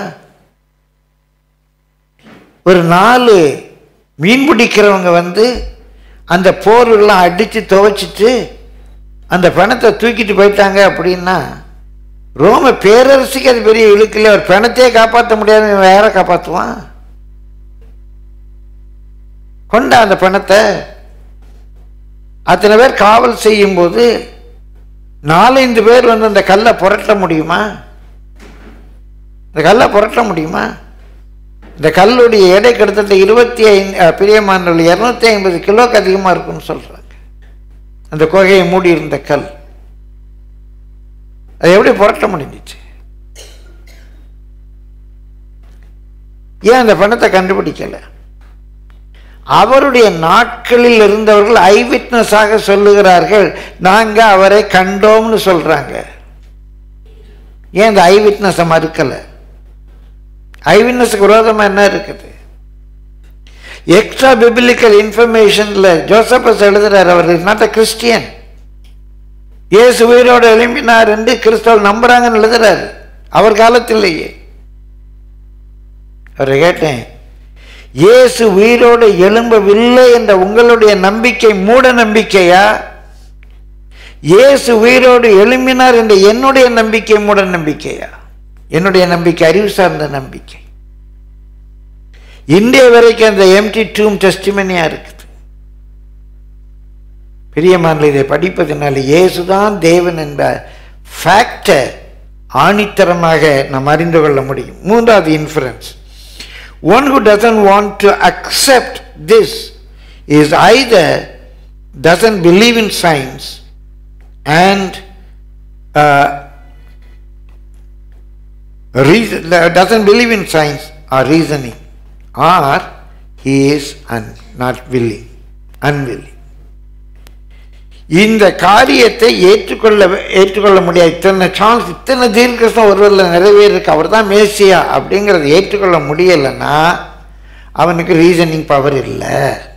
ஒரு நாலு மீன் பிடிக்கிறவங்க வந்து அந்த போர்கள்லாம் அடித்து துவைச்சிட்டு அந்த பணத்தை தூக்கிட்டு போயிட்டாங்க அப்படின்னா ரோம பேரரசுக்கு அது பெரிய இழுக்கில்ல ஒரு பணத்தையே காப்பாற்ற முடியாது இவன் வேற காப்பாற்றுவான் கொண்டா அந்த பணத்தை அத்தனை பேர் காவல் செய்யும்போது நாலஞ்சு பேர் வந்து அந்த கல்லை புரட்ட முடியுமா இந்த கல்லை புரட்ட முடியுமா இந்த கல்லுடைய எடை கிட்டத்தட்ட இருபத்தி ஐந்து பிரியமானவர்கள் இரநூத்தி ஐம்பது கிலோக்கு அதிகமாக இருக்குன்னு சொல்கிறாங்க அந்த குகையை மூடி இருந்த கல் அது எப்படி புரட்ட முடிஞ்சிச்சு ஏன் அந்த பணத்தை கண்டுபிடிக்கல அவருடைய நாட்களில் இருந்தவர்கள் ஐவிட்னஸாக சொல்லுகிறார்கள் நாங்க அவரை கண்டோம்னு சொல்றாங்க ஏன் இந்த ஐவிட்னஸை மறுக்கல ஐவிட்னஸுக்கு விரோதமா என்ன இருக்குது எக்ஸ்ட்ரா பிபிலிக்கல் இன்ஃபர்மேஷன்ல ஜோசப்பஸ் எழுதுறாரு அவர் இஸ் நாட் அ கிறிஸ்டியன் இயேசு உயிரோடு எழும்பினார் என்று கிறிஸ்தவ நம்புறாங்கன்னு எழுதுறாரு அவர் காலத்திலேயே அவரை கேட்டேன் இயேசு உயிரோடு எழும்பவில்லை என்ற உங்களுடைய நம்பிக்கை மூட நம்பிக்கையா இயேசு உயிரோடு எழும்பினார் என்ற என்னுடைய நம்பிக்கை மூட நம்பிக்கையா என்னுடைய நம்பிக்கை அறிவு சார்ந்த நம்பிக்கை இன்றைய வரைக்கும் அந்த எம்டி டூம் டெஸ்டிமனியா இருக்குது பிரியமானல இதை படிப்பதனால இயேசுதான் தேவன் என்ற ஃபேக்டை ஆணித்தரமாக நாம் அறிந்து கொள்ள முடியும் மூன்றாவது inference one who doesn't want to accept this is either doesn't believe in science and uh, reason, doesn't believe in science or reasoning or he is un, not willing unwilling இந்த காரியத்தை ஏற்றுக்கொள்ள ஏற்றுக்கொள்ள முடியாது இத்தனை சான்ஸ் இத்தனை தீர்க்கசம் ஒருவரில் நிறைவேறிருக்கு அவர் தான் மேசியா அப்படிங்கிறத ஏற்றுக்கொள்ள முடியலைன்னா அவனுக்கு ரீசனிங் பவர் இல்லை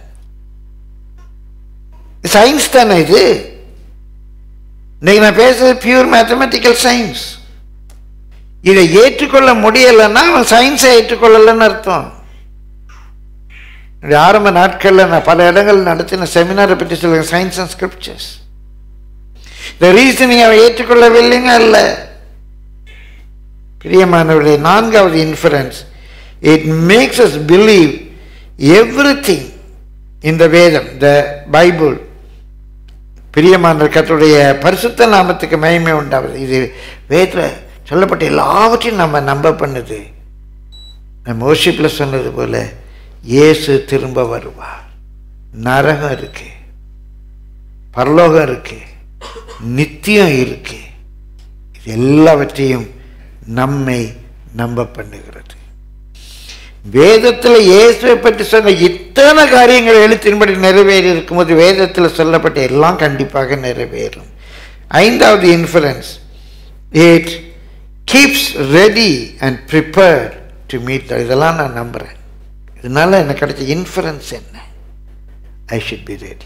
சயின்ஸ் தானே இது இன்னைக்கு நான் பேசுறது பியூர் மேத்தமெட்டிக்கல் சயின்ஸ் இதை ஏற்றுக்கொள்ள முடியலைன்னா அவன் சயின்ஸை ஏற்றுக்கொள்ளலைன்னு அர்த்தம் என்னுடைய ஆரம்ப நாட்களில் நான் பல இடங்கள் நடத்தின செமினாரை பற்றி சொல்லுங்க சயின்ஸ் அண்ட் ஸ்கிரிப்சர்ஸ் இந்த ரீசனிங் அவன் ஏற்றுக்கொள்ளவில்லைங்க அல்ல பிரியமானவர்களே நான்காவது inference it makes us believe everything இந்த வேதம் த பைபிள் பிரியமான கத்துடைய பரிசுத்த நாமத்துக்கு மகிமை உண்டாவது இது வேதத்தில் சொல்லப்பட்ட எல்லாவற்றையும் நம்ம நம்ப பண்ணுது நம்ம ஓஷிப்பில் சொன்னது போல இயேசு திரும்ப வருவார் நரகம் இருக்கு பரலோகம் இருக்கு நித்தியம் இருக்கு இது எல்லாவற்றையும் நம்மை நம்ப பண்ணுகிறது வேதத்தில் இயேசுவை பற்றி சொன்ன இத்தனை காரியங்கள் எழுத்தின்படி நிறைவேறி இருக்கும்போது வேதத்தில் சொல்லப்பட்ட எல்லாம் கண்டிப்பாக நிறைவேறும் ஐந்தாவது inference it keeps ready and prepared to meet இதெல்லாம் நான் நம்புகிறேன் இதனால எனக்கு கிடைச்ச இன்ஃபரன்ஸ் என்ன ஐ ஷுட் பி ரெடி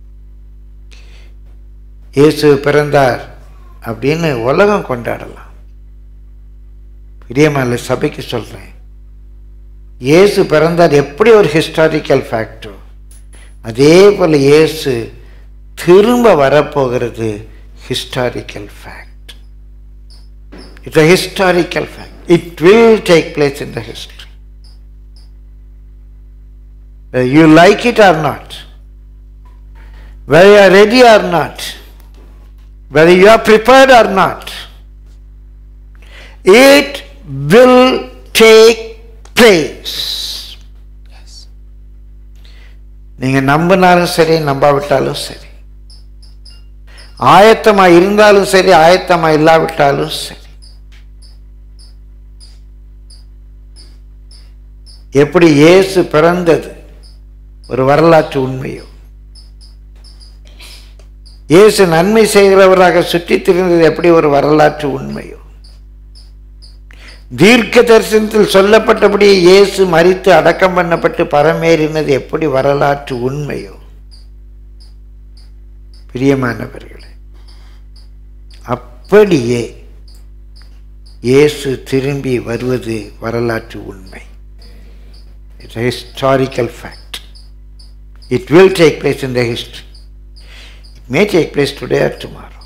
இயேசு பிறந்தார் அப்படின்னு உலகம் கொண்டாடலாம் பிரியமான சபைக்கு சொல்கிறேன் இயேசு பிறந்தார் எப்படி ஒரு ஹிஸ்டாரிக்கல் ஃபேக்டோ அதே போல் இயேசு திரும்ப வரப்போகிறது historical fact it's a historical fact it will take place in the history whether you like it or not, whether you are ready or not, whether you are prepared or not, it will take place. நீங்க நம்பினாலும் சரி நம்பாவிட்டாலும் சரி ஆயத்தமா இருந்தாலும் சரி ஆயத்தமா இல்லாவிட்டாலும் சரி எப்படி இயேசு பிறந்தது ஒரு வரலாற்று உண்மையோ இயேசு நன்மை செய்கிறவராக சுற்றித் திரிந்தது எப்படி ஒரு வரலாற்று உண்மையோ தீர்க்க தரிசனத்தில் சொல்லப்பட்டபடி இயேசு மறித்து அடக்கம் பண்ணப்பட்டு பரமேறினது எப்படி வரலாற்று உண்மையோ பிரியமானவர்களே அப்படியே இயேசு திரும்பி வருவது வரலாற்று உண்மை it's historical fact it will take place in the history it may take place today or tomorrow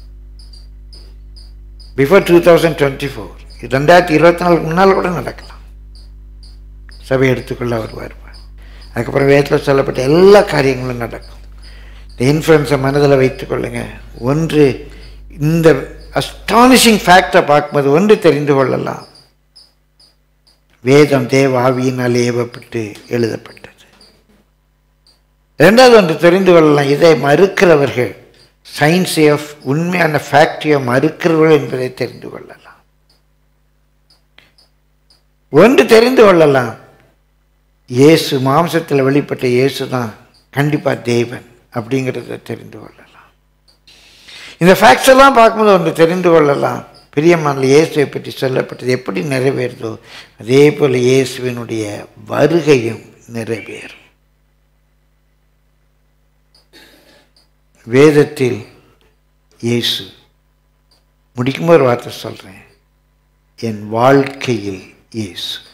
before two thousand twenty four ரெண்டாயிரத்தி இருபத்தி நாலுக்கு முன்னால் கூட நடக்கலாம் சபை எடுத்துக்கொள்ள அவர் வருவார் அதுக்கப்புறம் வேதத்தில் சொல்லப்பட்ட எல்லா காரியங்களும் நடக்கும் இந்த இன்ஃப்ளூயன்ஸை மனதில் வைத்துக் கொள்ளுங்க ஒன்று இந்த அஸ்டானிஷிங் ஃபேக்டை பார்க்கும்போது ஒன்று தெரிந்து கொள்ளலாம் வேதம் தேவ ஆவியினால் ஏவப்பட்டு எழுதப்பட்டது ரெண்டாவது ஒன்று தெரிந்து கொள்ளலாம் இதை மறுக்கிறவர்கள் சயின்ஸை ஆஃப் உண்மையான ஃபேக்டரியை மறுக்கிறவர்கள் என்பதை தெரிந்து கொள்ளலாம் ஒன்று தெரிந்து கொள்ளலாம் இயேசு மாம்சத்தில் வெளிப்பட்ட இயேசு தான் கண்டிப்பாக தேவன் அப்படிங்கிறத தெரிந்து கொள்ளலாம் இந்த ஃபேக்ட்ஸ் எல்லாம் பார்க்கும்போது ஒன்று தெரிந்து கொள்ளலாம் பிரியமான இயேசுவை பற்றி சொல்லப்பட்டது எப்படி நிறைவேறுதோ அதே போல் இயேசுவினுடைய வருகையும் நிறைவேறும் வேதத்தில் இயேசு முடிக்கும்போது ஒரு வார்த்தை சொல்கிறேன் என் வாழ்க்கையில் இயேசு